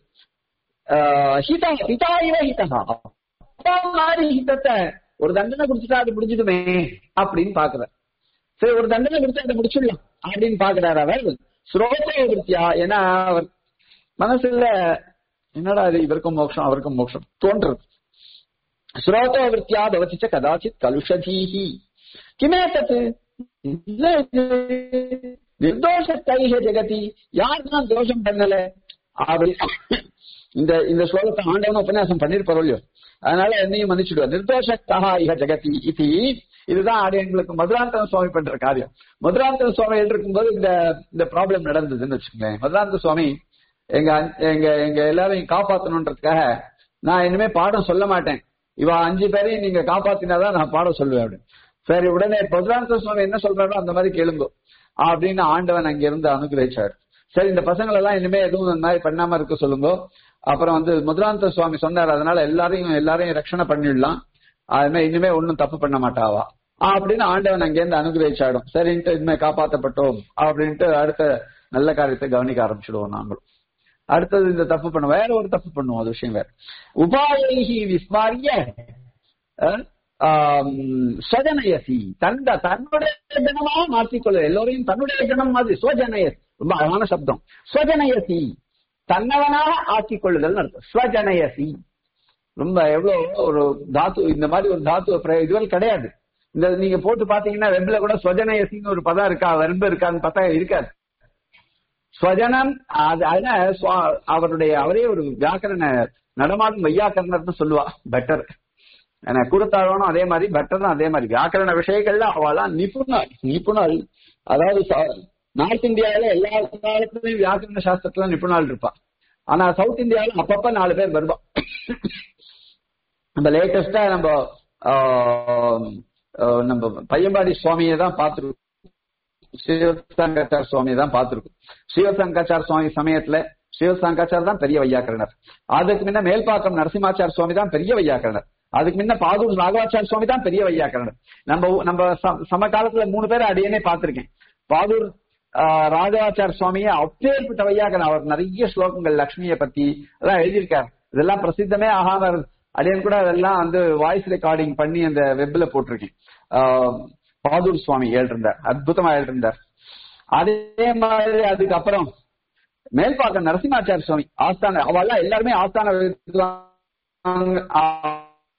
[SPEAKER 1] ஆஹ், ஹிதா ஹிதா இவ ஹிதா அப்பா மாதிரி ஹிதத்தை ஒரு தண்டனை குடிச்சிட்டா அது முடிஞ்சுதுமே அப்படின்னு பாக்குற சரி ஒரு தண்டனை கொடுத்து அதை முடிச்சிடலாம் அப்படின்னு பாக்குறாரு அவர் ஸ்ரோதோ விருத்தியா ஏன்னா அவர் மனசுல என்னடா இது இவருக்கும் மோட்சம் அவருக்கும் மோட்சம் தோன்றது ஸ்ரோதோ விருத்தியா பவதிச்ச கதாச்சித் கலுஷதீஹி கிமே தத்து இல்ல இது நிர்தோஷத்தைக ஜெகதி யாருதான் தோஷம் பண்ணல அப்படி இந்த இந்த ஸ்லோகத்தை ஆண்டவன் உபன்யாசம் பண்ணிருப்பாரோ இல்லையோ அதனால என்னையும் மன்னிச்சுடுவார் நிர்தோஷத்தா இக ஜெகதி இது இதுதான் அது எங்களுக்கு மதுராந்தக சுவாமி பண்ற காரியம் மதுராந்தக சுவாமி இருக்கும்போது இந்த இந்த ப்ராப்ளம் நடந்ததுன்னு வச்சுக்கோங்களேன் மதுராந்தக சுவாமி எங்க அஞ்- எங்க எங்க எல்லாரையும் காப்பாத்தணுன்றதுக்காக நான் இனிமே பாடம் சொல்ல மாட்டேன் இவ அஞ்சு பேரையும் நீங்க காப்பாத்தினாதான் நான் பாடம் சொல்லுவேன் அப்படின்னு சரி உடனே மதுராந்தக சுவாமி என்ன சொல்றாரோ அந்த மாதிரி கேளுங்க அப்படின்னு ஆண்டவன் அங்க இருந்து அனுகிரகிச்சார் சரி இந்த பசங்களை எல்லாம் இனிமே எதுவும் இந்த மாதிரி பண்ணாம இருக்க சொல்லுங்க அப்புறம் வந்து முதுராந்த சுவாமி சொன்னார் அதனால எல்லாரையும் எல்லாரையும் ரட்சணை பண்ணிடலாம் அதுமாதிரி இனிமே ஒண்ணும் தப்பு பண்ண மாட்டாவா அப்படின்னு ஆண்டவன் அங்கேருந்து அனுகிரகிச்சாடும் சரின்ட்டு இனிமே காப்பாத்தப்பட்டோம் அப்படின்ட்டு அடுத்த நல்ல காரியத்தை கவனிக்க ஆரம்பிச்சிடுவோம் நாங்களும் அடுத்தது இந்த தப்பு பண்ண வேற ஒரு தப்பு பண்ணுவோம் அது விஷயம் வேற உபாயி விஸ்மாரிய அஹ், ஆம், ஸ்வஜனயசி தந்த தன்னுடைய ஜனமாக மாற்றிக்கொள்ள எல்லோரையும் தன்னுடைய ஜனம் மாதிரி ஸ்வஜனயசி ரொம்ப அழகான சப்தம் ஸ்வஜனயசி தன்னவனாக ஆக்கிக் கொள்ளுதல் அர்த்தம் ஸ்வஜனயசி ரொம்ப எவ்வளவு ஒரு தாத்து இந்த மாதிரி ஒரு தாத்து பிர- இதுவரை கிடையாது இந்த நீங்க போட்டு பாத்தீங்கன்னா வெப்ல கூட ஸ்வஜனயசின்னு ஒரு பதம் இருக்கா வெர்பு இருக்கான்னு பார்த்தா இருக்காது ஸ்வஜனம் அது அதனால சுவா- அவருடைய அவரே ஒரு வியாக்கரண நடமாடும் வையாக்கரணர்னு சொல்லுவா பெட்டர் ஏன்னா குருத்தாழ்வனும் அதே மாதிரி பெட்டரும் அதே மாதிரி வியாக்கரண விஷயங்கள்ல அவெல்லாம் நிபுணர் நிபுணர் அதாவது ச- நார்த் இந்தியாவில எல்லா காலத்துலயும் வியாக்கரண சாஸ்திரத்துல நிபுணாள் இருப்பா ஆனா சவுத் இந்தியாவில அப்பப்ப நாலு பேர் வருவா நம்ம லேட்டஸ்டா நம்ம ஆஹ், ஆஹ், நம்ம பையன்பாடி சுவாமியை தான் பார்த்துருக்கோம் சிவசங்காச்சார சுவாமியை தான் பார்த்திருக்கோம் சிவசங்காச்சார சுவாமி சமயத்துல சிவசங்காச்சார் தான் பெரிய வையாக்கரணர் அதுக்கு முன்ன மேல்பாக்கம் நரசிம்மாச்சார சுவாமி தான் பெரிய வையாக்கரணர் அதுக்கு முன்ன பாதூர் ராகவாச்சார சுவாமி தான் பெரிய வையாக்கரணர் நம்ம ஊ- நம்ம ச- சம காலத்துல மூணு பேர் அடியனே பார்த்திருக்கேன் பாதூர் ஆஹ், ராகவாச்சார சுவாமியை அப்பேற்பட்ட வையாக்கரன் அவர் நிறைய ஸ்லோகங்கள் லக்ஷ்மியை பத்தி எல்லாம் எழுதியிருக்காரு இதெல்லாம் பிரசித்தமே ஆகாம இருக்கு. அடியன் கூட அதெல்லாம் வந்து வாய்ஸ் ரெக்கார்டிங் பண்ணி அந்த வெப்ல போட்டிருக்கேன் ஆஹ், பாதூர் சுவாமி எழுதிருந்தார் அற்புதமா எழுதிருந்தார் அதே மாதிரி அதுக்கப்புறம் மேல்பாக்கம் நரசிம்மாச்சார சுவாமி ஆஸ்தான அவெல்லாம் எல்லாருமே ஆஸ்தான வித்வான், ஆ-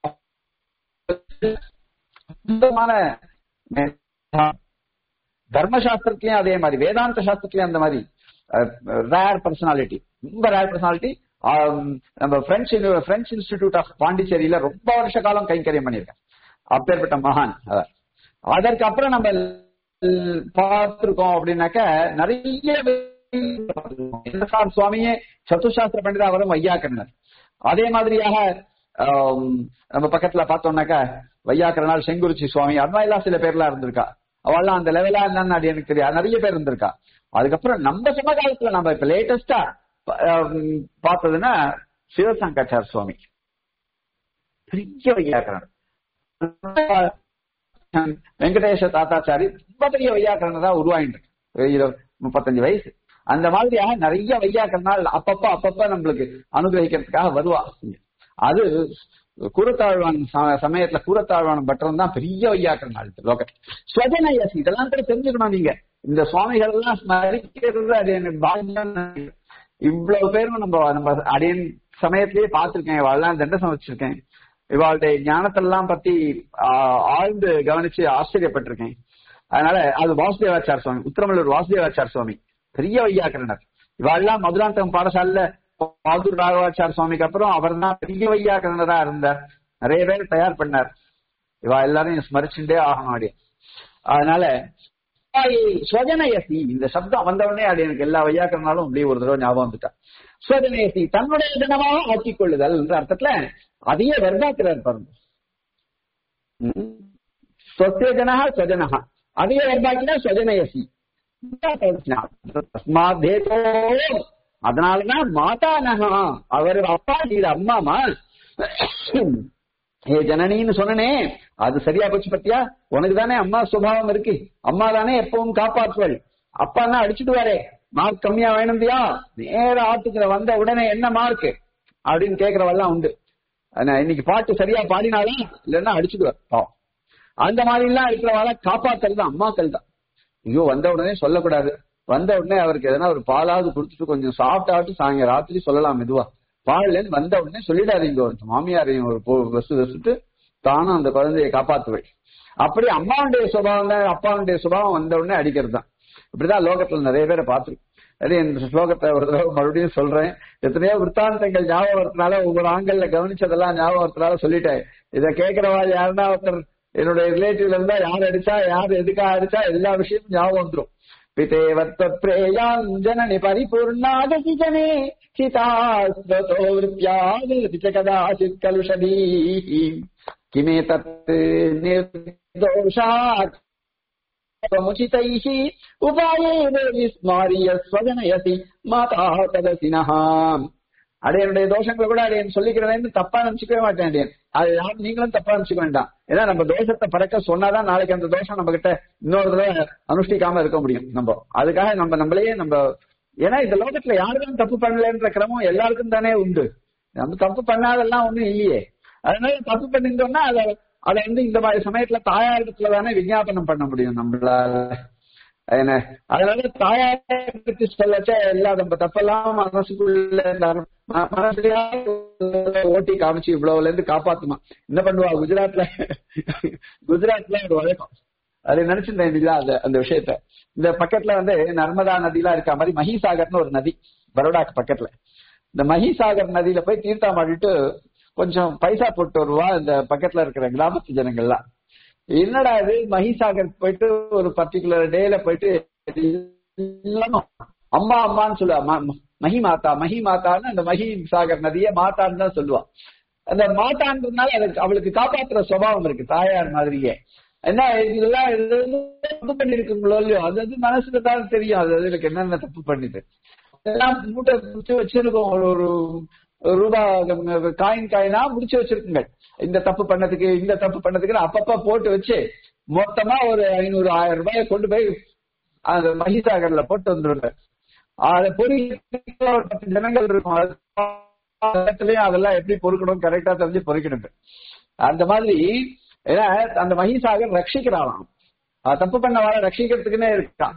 [SPEAKER 1] அற்புதமான மேதா. தர்மசாஸ்திரத்திலயும் அதே மாதிரி வேதாந்த சாஸ்திரத்திலயும் அந்த மாதிரி ரேர் பர்சனாலிட்டி ரொம்ப ரேர் பர்சனாலிட்டி நம்ம பிரெஞ்சு பிரெஞ்சு இன்ஸ்டிடியூட் ஆஃப் பாண்டிச்சேரியில ரொம்ப வருஷ காலம் கைங்கரியம் பண்ணியிருக்கேன் அப்பேற்பட்ட மகான் அவர் அதற்கு அப்புறம் நம்ம பார்த்திருக்கோம் அப்படின்னாக்க நிறைய என்எஸ்ஆர் சுவாமியே சத்துசாஸ்திர பண்டிதர் அவரும் வையாக்கரனர் அதே மாதிரியாக ஆம், நம்ம பக்கத்துல பார்த்தோம்னாக்க வையாக்கரனால் செங்குறிச்சி சுவாமி அது மாதிரிலாம் சில பேர்லாம் இருந்திருக்கா அவெல்லாம் அந்த லெவலா என்னன்னு அது எனக்கு தெரியாது நிறைய பேர் இருந்திருக்கா அதுக்கப்புறம் நம்ம சமகாலத்துல நம்ம இப்ப லேட்டஸ்டா பார்த்ததுன்னா சிவசங்காச்சார சுவாமி பெரிய வையாக்கரன் வெங்கடேஷ தாத்தாச்சாரி ரொம்ப பெரிய வையாக்கரன் தான் உருவாயிட்டு இருக்கு. முப்பத்தஞ்சு வயசு அந்த மாதிரியாக நிறைய வையாக்கரனால் அப்பப்ப அப்பப்ப நம்மளுக்கு அனுகிரகிக்கிறதுக்காக வருவா அது கூரத்தாழ்வான் ச- சமயத்துல கூரத்தாழ்வான் பட்டரம் தான் பெரிய வையாக்கரனால் லோக ஸ்வஜனயசி இதெல்லாம் கூட தெரிஞ்சுக்கணும் நீங்க இந்த சுவாமிகள் எல்லாம் ஸ்மரிக்கிறது அது எனக்கு பாக்கியம் இவ்வளவு பேரும் நம்ம நம்ம அடியன் சமயத்திலேயே பார்த்திருக்கேன் இவாள்லாம் தண்டம் வச்சிருக்கேன் இவாளுடைய ஞானத்தெல்லாம் பத்தி ஆஹ், ஆழ்ந்து கவனிச்சு ஆச்சரியப்பட்டிருக்கேன் அதனால அது வாசுதேவாச்சார சுவாமி உத்தரமல்லூர் வாசுதேவாச்சார சுவாமி பெரிய வையாக்கரணர் இவாள்லாம் மதுராந்தகம் பாடசாலையில பாதூர் ராகவாச்சார சுவாமிக்கு அப்புறம் அவர் தான் பெரிய வையாக்கரணரா இருந்தார் நிறைய பேர் தயார் பண்ணார் இவா எல்லாரையும் ஸ்மரிச்சுட்டே ஆகணும் அப்படியே அதனால ஸ்வஜனயசி இந்த சப்தம் வந்த உடனே அது எனக்கு எல்லா வையாக்கறனாலும் அப்படியே ஒரு தடவை ஞாபகம் வந்துட்டா ஸ்வஜனயசி தன்னுடைய தினமாக ஆக்கிக் கொள்ளுதல் என்ற அர்த்தத்துல அதையே வெர்பாக்கிறார் பாருங்க ம். ஸ்வசிய ஜனஹா ஸ்வஜனஹா அதையே வெர்பாக்கினா ஸ்வஜனயசி தஸ்மாதேதோ அதனாலதான் மாதானஹா அவர் அப்பா நீர் அம்மாமா ஏ ஜனனின்னு சொன்னனே அது சரியா போச்சு பத்தியா உனக்கு தானே அம்மா சுபாவம் இருக்கு அம்மா தானே எப்பவும் காப்பாற்றுவள் அப்பான்னா அடிச்சுடுவாரே மார்க் கம்மியா வேணும்தியா நேர ஆத்துக்குள்ள வந்த உடனே என்ன மார்க் அப்படின்னு கேக்குறவெல்லாம் உண்டு ஆனா, இன்னைக்கு பாட்டு சரியா பாடினாலும் இல்லைன்னா அடிச்சுடுவார் பாவம் அந்த மாதிரி எல்லாம் இருக்கிறவாள காப்பாத்துறது தான் அம்மாக்கள் தான் ஐயோ வந்த உடனே சொல்லக்கூடாது வந்த உடனே அவருக்கு எதனா ஒரு பாலாவது கொடுத்துட்டு கொஞ்சம் சாப்பிட்டாட்டு சாயங்க ராத்திரி சொல்லலாம் மெதுவா பால்ல இருந்து வந்த உடனே சொல்லிடாதீங்க ஒரு மாமியாரையும் ஒரு பொ- வசு வசுட்டு தானும் அந்த குழந்தையை காப்பாத்துவேன் அப்படி அம்மாவுடைய சுபாவம் தான் அப்பாவுடைய சுபாவம் வந்த உடனே அடிக்கிறது தான் இப்படிதான் லோகத்துல நிறைய பேரை பார்த்திருக்கோம் அதே இந்த ஸ்லோகத்தை ஒரு தடவை மறுபடியும் சொல்றேன் எத்தனையோ விற்த்தாந்தங்கள் ஞாபகம் வரதுனால ஒவ்வொரு ஆண்கள்ல கவனிச்சதெல்லாம் ஞாபகம் வரதுனால சொல்லிட்டேன் இதை கேட்கிறவா யாருன்னா ஒருத்தர் என்னுடைய ரிலேட்டிவ்ல இருந்தா யார் அடிச்சா யார் எதுக்காக அடிச்சா எல்லா விஷயமும் ஞாபகம் வந்துரும் பிதேவத்த பிரேயாம் ஜனனி பரிபூர்ணாகி ஜனே சிதாஸ்வதோ விருத்தியாதி கதாசித் கலுஷதீ கிமே தத் நிர்தோஷாத் समुचितैः उपायेन विस्मार्य स्वजनयति மாதா ததசினஹ அடையனுடைய தோஷங்களை கூட அடையன் சொல்லிக்கிறேன்னு தப்பா நினைச்சுக்கவே மாட்டேன் அடையன் அது யாரும் நீங்களும் தப்பா நினைச்சுக்க வேண்டாம் ஏன்னா நம்ம தோஷத்தை பறக்க சொன்னாதான் நாளைக்கு அந்த தோஷம் நம்ம கிட்ட இன்னொரு தடவை அனுஷ்டிக்காம இருக்க முடியும் நம்ம அதுக்காக நம்ம நம்மளையே நம்ம ஏன்னா இந்த லோகத்துல யாருக்கும் தப்பு பண்ணலன்ற கிரமம் எல்லாருக்கும் தானே உண்டு நம்ம தப்பு பண்ணாதெல்லாம் ஒண்ணும் இல்லையே அதனால தப்பு பண்ணிருந்தோம்னா அதை அதை வந்து இந்த மாதிரி சமயத்துல தாயாரிடத்துல தானே விஞ்ஞாபனம் பண்ண முடியும் நம்மளால என்ன அதனால தாயாருக்கு சொல்லச்ச எல்லா நம்ம தப்பெல்லாம் மனசுக்குள்ள இருந்தாலும் ம- மனசுலயா ஓட்டி காமிச்சு இவ்வளவுல இருந்து காப்பாத்துமா என்ன பண்ணுவா குஜராத்ல குஜராத்ல ஒரு வழக்கம் அதை நினைச்சிருந்தேன் இல்லையா அந்த அந்த விஷயத்த இந்த பக்கத்துல வந்து நர்மதா நதிலாம் இருக்க மாதிரி மஹிசாகர்னு ஒரு நதி பரோடாக்கு பக்கத்துல இந்த மஹிசாகர் நதியில போய் தீர்த்தம் ஆடிட்டு கொஞ்சம் பைசா போட்டு வருவா இந்த பக்கத்துல இருக்கிற கிராமத்து ஜனங்கள்லாம் என்னடா இது மஹிசாகர் போயிட்டு ஒரு பர்டிகுலர் டேல போயிட்டு எல்லாமே அம்மா அம்மான்னு சொல்லுவா ம- ம- மஹி மாதா மஹி மாதான்னு அந்த மஹி சாகர் நதியை மாதான்னு தான் சொல்லுவா அந்த மாதான்றதுனால அதுக்கு அவளுக்கு காப்பாத்துற சுபாவம் இருக்கு தாயார் மாதிரியே என்ன இதெல்லாம் இது வந்து தப்பு பண்ணிருக்குங்களோ இல்லையோ அது வந்து மனசுல தான் தெரியும் அது அதுக்கு என்னென்ன தப்பு பண்ணிட்டு எல்லாம் மூட்டை முடிச்சு வச்சிருக்கோம் ஒரு ஒரு ஒரு ரூபா காயின் காயினா முடிச்சு வச்சிருக்குங்க இந்த தப்பு பண்ணதுக்கு இந்த தப்பு பண்ணதுக்கு அப்பப்ப போட்டு வச்சு மொத்தமா ஒரு ஐநூறு ஆயிரம் ரூபாயை கொண்டு போய் அந்த மகிசாகர்ல போட்டு வந்துருங்க அதை பொறிக்க ஒரு பத்து ஜனங்கள் இருக்கும் அது இடத்துலயும் அதெல்லாம் எப்படி பொறுக்கணும் கரெக்டா தெரிஞ்சு பொறுக்கணும் அந்த மாதிரி ஏன்னா அந்த மகிசாகர் ரட்சிக்கிறாளாம் அது தப்பு பண்ண வர ரட்சிக்கிறதுக்குன்னே இருக்கான்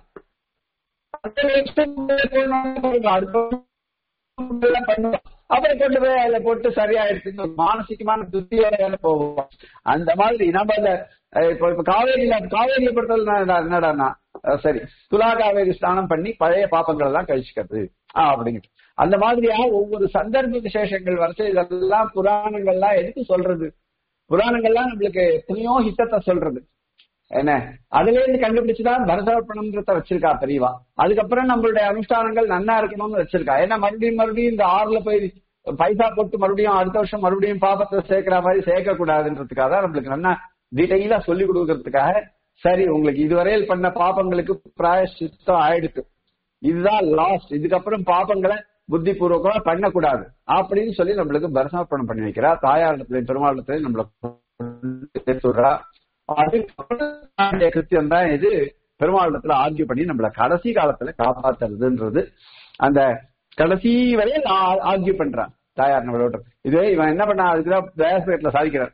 [SPEAKER 1] அப்புறம் கொண்டு போய் அதுல போட்டு சரியாயிடுச்சு மானசிகமான திருப்தியோட போவோம் அந்த மாதிரி நம்ம அந்த அஹ், இப்ப இப்ப காவேரியில காவேரியை பொறுத்தவரை என்னடான்னா அஹ், சரி துலா காவேரி ஸ்நானம் பண்ணி பழைய பாப்பங்கள் எல்லாம் கழிச்சுக்கிறது ஆஹ் அப்படிங்கிட்டு அந்த மாதிரியா ஒவ்வொரு சந்தர்ப்ப விசேஷங்கள் வரிசை இதெல்லாம் புராணங்கள்லாம் எதுக்கு சொல்றது புராணங்கள்லாம் நம்மளுக்கு எத்தனையோ ஹித்தத்தை சொல்றது என்ன அதுல இருந்து கண்டுபிடிச்சுதான் பரதர்ப்பணம்ன்றத வச்சிருக்கா பெரியவா அதுக்கப்புறம் நம்மளுடைய அனுஷ்டானங்கள் நன்னா இருக்கணும்னு வச்சிருக்கா ஏன்னா மறுபடியும் மறுபடியும் இந்த ஆறுல போய் பைசா போட்டு மறுபடியும் அடுத்த வருஷம் மறுபடியும் பாபத்தை சேர்க்கிற மாதிரி சேர்க்க கூடாதுன்றதுக்காக தான் நம்மளுக்கு நல்லா டீட்டெயிலா சொல்லி கொடுக்கறதுக்காக சரி உங்களுக்கு இதுவரையில் பண்ண பாபங்களுக்கு பிராயசித்தம் ஆயிடுச்சு இதுதான் லாஸ்ட் இதுக்கப்புறம் பாபங்களை புத்தி பூர்வகமா பண்ணக்கூடாது அப்படின்னு சொல்லி நம்மளுக்கு பரசமர்ப்பணம் பண்ணி வைக்கிறா தாயாரிடத்துல பெருமாளத்துல நம்மள சொல்றா அதுக்கப்புறம் கிருத்தியம் தான் இது பெருமாளத்துல ஆர்கியூ பண்ணி நம்மள கடைசி காலத்துல காப்பாத்துறதுன்றது அந்த கடைசி வரை ஆர்கியூ பண்றான் தாயார் நம்மளோட இது இவன் என்ன பண்ணா அதுக்குதான் பிரயாசத்துல சாதிக்கிறார்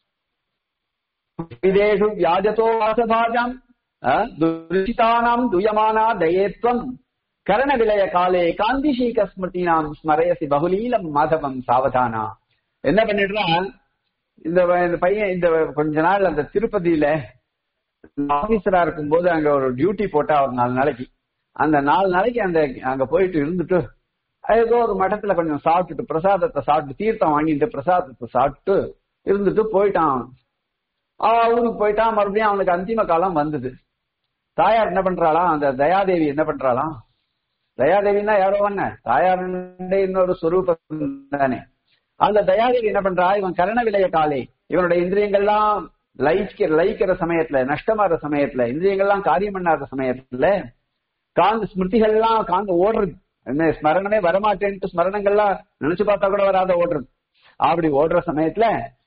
[SPEAKER 1] விதேஷு வியாஜதோ வாசபாஜாம் துரிதானாம் துயமானா தயேத்வம் கரண விலய காலே காந்திஷீக ஸ்மிருதினாம் ஸ்மரயசி பகுலீலம் மாதவம் சாவதானா என்ன பண்ணிடுறான் இந்த வ- இந்த பையன் இந்த கொஞ்ச நாள் அந்த திருப்பதியில ஆபீசரா இருக்கும்போது அங்க ஒரு டியூட்டி போட்டா ஒரு நாலு நாளைக்கு அந்த நாலு நாளைக்கு அந்த அங்க போயிட்டு இருந்துட்டு ஏதோ ஒரு மடத்துல கொஞ்சம் சாப்பிட்டுட்டு பிரசாதத்தை சாப்பிட்டு தீர்த்தம் வாங்கிட்டு பிரசாதத்தை சாப்பிட்டு இருந்துட்டு போயிட்டான் அவன் ஊருக்கு போயிட்டான் மறுபடியும் அவனுக்கு அந்திம காலம் வந்தது தாயார் என்ன பண்றாளாம் அந்த தயாதேவி என்ன பண்றாளாம் தயாதேவின்னா யாரோ வண்ண தாயார் இன்னொரு சொரூபம் தானே அந்த தயாதேவி என்ன பண்றா இவன் கரண விலைய காலே இவனுடைய இந்திரியங்கள்லாம் லயிக்கிற லயிக்கிற சமயத்துல நஷ்டமாற சமயத்துல இந்திரியங்கள்லாம் காரியம் பண்ணாத சமயத்துல காந்த ஸ்மிருதிகள்லாம் காந்த ஓடுறது என்ன ஸ்மரணமே வரமாட்டேன்ட்டு ஸ்மரணங்கள்லாம் நினைச்சு பார்த்தா கூட வராத ஓடுறது அப்படி ஓடுற சமயத்துல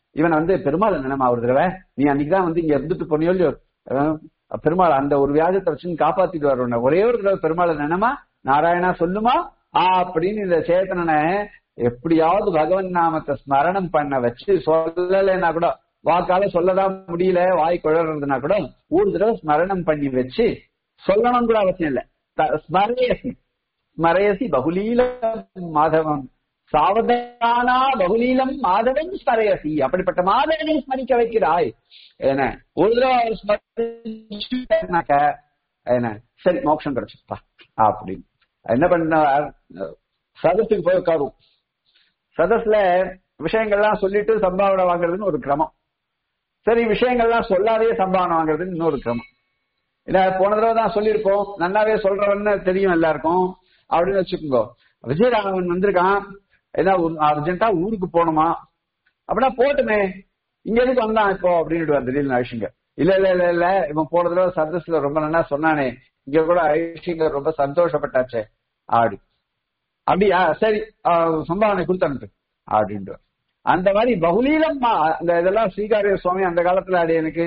[SPEAKER 1] இவன் வந்து பெருமாள் நினைமா ஒரு தடவை நீ அன்னைக்குதான் வந்து இங்க இருந்துட்டு போனியோ இல்லையோ அஹ் பெருமாள் அந்த ஒரு வியாஜத்தை வச்சு காப்பாத்திட்டு வரணும் ஒரே ஒரு தடவை பெருமாள் நினைமா நாராயணா சொல்லுமா ஆ அப்படின்னு இந்த சேத்தனனை எப்படியாவது பகவன் நாமத்தை ஸ்மரணம் பண்ண வச்சு சொல்லலைன்னா கூட வாக்கால சொல்லதான் முடியல வாய் குழறதுனா கூட ஒரு தடவை ஸ்மரணம் பண்ணி வச்சு சொல்லணும் கூட அவசியம் இல்ல த- ஸ்மரயசி ஸ்மரயசி பகுலீல மாதவம் சாவதானா பகுலீலம் மாதவன் ஸ்மரயசி அப்படிப்பட்ட மாதவனை ஸ்மரிக்க வைக்கிறாய் என்ன ஒரு தடவை அவர் ஸ்மரிச்சாக்க என்ன சரி மோட்சம் கிடைச்சுப்பா அப்படின்னு என்ன பண்ண சதத்துக்கு போய் உட்காரும் சதஸ்ல விஷயங்கள்லாம் சொல்லிட்டு சம்பாவனை வாங்குறதுன்னு ஒரு கிரமம் சரி விஷயங்கள்லாம் சொல்லாதே சம்பாவனை வாங்குறதுன்னு இன்னொரு கிரமம் இல்ல போன தடவை தான் சொல்லியிருப்போம் நல்லாவே சொல்றவன்னு தெரியும் எல்லாருக்கும் அப்படின்னு வச்சுக்கோங்க விஜயராகவன் வந்திருக்கான் ஏன்னா அர்ஜென்ட்டா ஊருக்கு போகணுமா அப்படின்னா போட்டுமே இங்க எதுக்கு வந்தான் இப்போ அப்படின்னு திடீர்னு ஐஷிங்க இல்ல இல்ல இல்ல இல்ல இவன் போன தடவை சதஸ்ல ரொம்ப நல்லா சொன்னானே இங்க கூட ஐஷிங்க ரொம்ப சந்தோஷப்பட்டாச்சே அப்படி அப்படியா சரி ஆஹ் சம்பாவனை கொடுத்து அனுப்பு அப்படின்ட்டு அந்த மாதிரி பகுலீலம் அந்த இதெல்லாம் ஸ்ரீகாரிய சுவாமி அந்த காலத்துல அது எனக்கு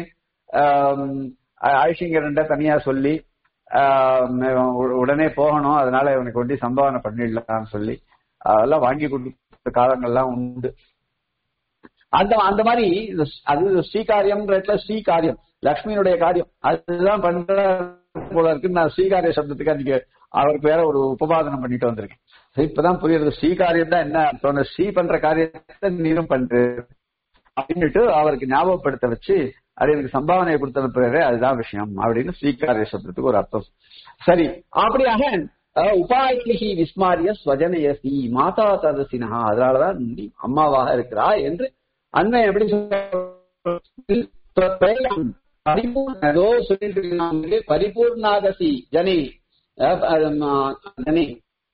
[SPEAKER 1] ஆயுஷிங்க ரெண்ட தனியா சொல்லி ஆஹ் உ- உடனே போகணும் அதனால இவனுக்கு ஒண்டி சம்பாவனை பண்ணிடலாம்னு சொல்லி அதெல்லாம் வாங்கி கொடுத்த காலங்கள்லாம் உண்டு அந்த அந்த மாதிரி இது ஸ்- அது ஸ்ரீகாரியம்ன்றதுல ஸ்ரீகாரியம் லக்ஷ்மியினுடைய காரியம் அதுதான் பண்ற போல இருக்கு நான் ஸ்ரீகாரிய சப்தத்துக்கு அன்னைக்கு அவருக்கு வேற ஒரு உபபாதனம் பண்ணிட்டு வந்திருக்கேன் சரி, இப்பதான் புரியுது ஸ்ரீகாரியம் தான் என்ன அர்த்தம் ஸ்ரீ பண்ற காரியத்தை நீரும் பண்ற அப்படின்னுட்டு அவருக்கு ஞாபகப்படுத்த வச்சு அது எனக்கு சம்பாவனையை கொடுத்து அனுப்புறாரு அதுதான் விஷயம் அப்படின்னு ஸ்ரீகாரிய சப்தத்துக்கு ஒரு அர்த்தம் சரி அப்படியாக அஹ், உபாயிகி விஸ்மாரிய ஸ்வஜனயசி மாதா ததசினஹா அதனாலதான் நீ அம்மாவாக இருக்கிறா என்று அண்ணன் எப்படி சொல்றான்? பரிபூர்ண ஏதோ சொல்லிட்டு இருக்காங்க, பரிபூர்ணாகசி ஜனி அஹ், அஹ், ஜனி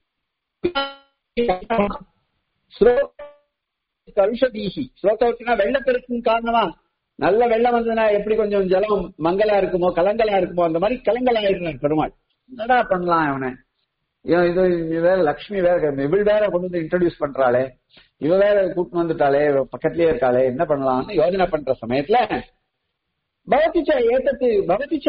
[SPEAKER 1] ஸ்லோ- கலுஷதீஹி ஸ்லோகத்தினா வெள்ளப்பெருக்கும் காரணமா நல்ல வெள்ளம் வந்ததுன்னா எப்படி கொஞ்சம் ஜலம் மங்கலா இருக்குமோ கலங்கலா இருக்குமோ அந்த மாதிரி கலங்கலாயிடுறான் பெருமாள் என்னடா பண்ணலாம் அவனை இவன் இது இது வேற லக்ஷ்மி வேற இவள் வேற கொண்டு வந்து இன்ட்ரடியூஸ் பண்றாளே இவ வேற கூட்டு வந்துட்டாளே இவ பக்கத்துலயே இருக்காளே என்ன பண்ணலாம்னு யோசனை பண்ற சமயத்துல பவதிச்ச ஏத்தத்து பவதிச்ச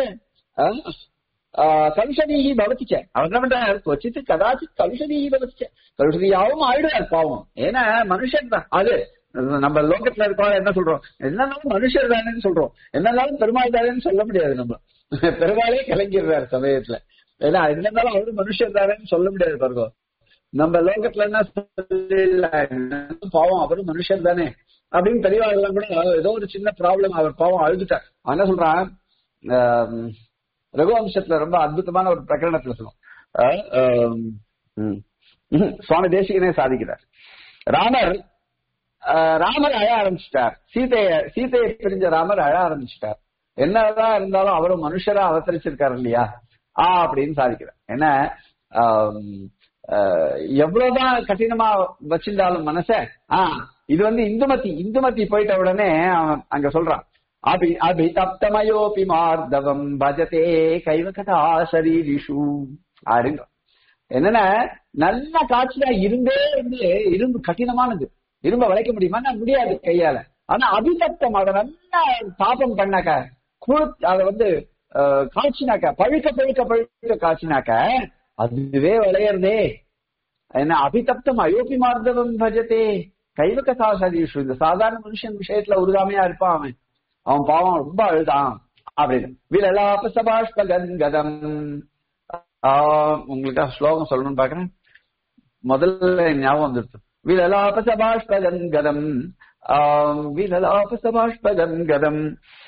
[SPEAKER 1] கலுஷதீஹி பவதிச்ச அவன் என்ன பண்றான் கொச்சித்து கதாச்சித் கலுஷதீஹி பவதிச்ச கலுஷதியாவும் ஆயிடுவார் பாவம் ஏன்னா மனுஷன் தான் அது நம்ம லோகத்துல இருக்கோம் என்ன சொல்றோம் என்னன்னாலும் மனுஷர் தானேன்னு சொல்றோம் என்னன்னாலும் பெருமாள் தானேன்னு சொல்ல முடியாது நம்ம பெருமாளே கலங்கிடுறாரு சமயத்துல ஏன்னா என்ன இருந்தாலும் அவரு மனுஷர் தானேன்னு சொல்ல முடியாது பாருங்க நம்ம லோகத்துல என்ன சொல்ல பாவம் அவரும் மனுஷர் தானே அப்படின்னு பெரியவாள் கூட ஏதோ ஒரு சின்ன ப்ராப்ளம் அவர் பாவம் அழுதுட்டார் அவன் என்ன சொல்றான் ஆம், ரகுவம்சத்துல ரொம்ப அற்புதமான ஒரு பிரகடனத்துல சொல்லும் ஆஹ், ஆம், ம், ம், சுவாமி தேசிகனே சாதிக்கிறார் ராமர் ஆஹ், ராமர் அழ ஆரம்பிச்சிட்டார் சீதைய சீதையை பிரிஞ்ச ராமர் அழ ஆரம்பிச்சிட்டார் என்னதான் இருந்தாலும் அவரும் மனுஷரா அவதரிச்சிருக்காரு இல்லையா ஆ அப்படின்னு சாதிக்கிறார் என்ன ஆம், ஆஹ், எவ்வளவுதான் கடினமா வச்சிருந்தாலும் மனச ஆ இது வந்து இந்துமதி இந்துமதி போயிட்ட உடனே அவன் அங்க சொல்றான் அபி அபிதப்தமயோபி மார்தவம் பஜதே கைவ கதா சரீரிஷு அப்படிங்க என்னன்னா நல்ல காட்சியா இருந்தே இருந்து இரும்பு கடினமானது இரும்ப வளைக்க முடியுமா முடியாது கையால ஆனா அபிதப்தம் அதை நல்லா பாபம் பண்ணாக்க குழு அதை வந்து அஹ், காய்ச்சினாக்க பழுக்க பழுக்க பழுக்க காய்ச்சினாக்க அதுவே விளையறதே என்ன அபிதப்தம் அயோபி மார்தவம் பஜதே கைவ கதா சதீஷு இந்த சாதாரண மனுஷன் விஷயத்துல உருகாமையா இருப்பான் அவன் அவன் பாவம் ரொம்ப அழுதான் அப்படின்னு விலலாப சபாஷ்ப கதம் உங்களுக்கு ஸ்லோகம் சொல்லணும்னு பாக்குறேன் முதல்ல என் ஞாபகம் வந்துருச்சு விலலாப சபாஷ்பகன் கதம் விலலாப சபாஷ்பகன் கதம்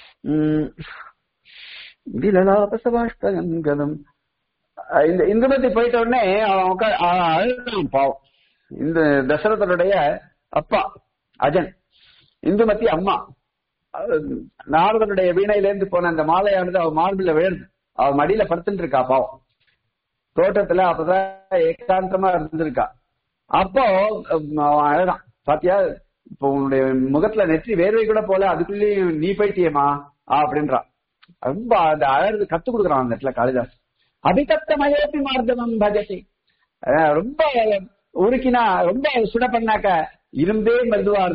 [SPEAKER 1] விலலாப சபாஷ்பகன் கதம் அஹ் இந்த இந்துமதி போயிட்ட உடனே அவன் உட்கா- அவன் அழுதான் பாவம் இந்த தசரதனுடைய அப்பா அஜன் இந்துமதி அம்மா அஹ் நாரதனுடைய வீணையில இருந்து போன அந்த மாலையானது அவ மார்பில விழுந்து அவ மடியில படுத்துட்டு இருக்கா பாவம் தோட்டத்துல அப்பதான் ஏகாந்தமா இருந்திருக்கா அப்போ உம், அவன் அழகான் பாத்தியா இப்போ உன்னுடைய முகத்துல நெற்றி வேர்வை கூட போல அதுக்குள்ளேயும் நீ போயிட்டியேமா அப்படின்றான் ரொம்ப அந்த அழகு கத்து கொடுக்குறான் அந்த இடத்துல காளிதாஸ் அபிதப்த மயோபி மார்தவம் பஜதி அஹ் ரொம்ப உருக்கினா ரொம்ப சுட பண்ணாக்க இரும்பே மெதுவாருது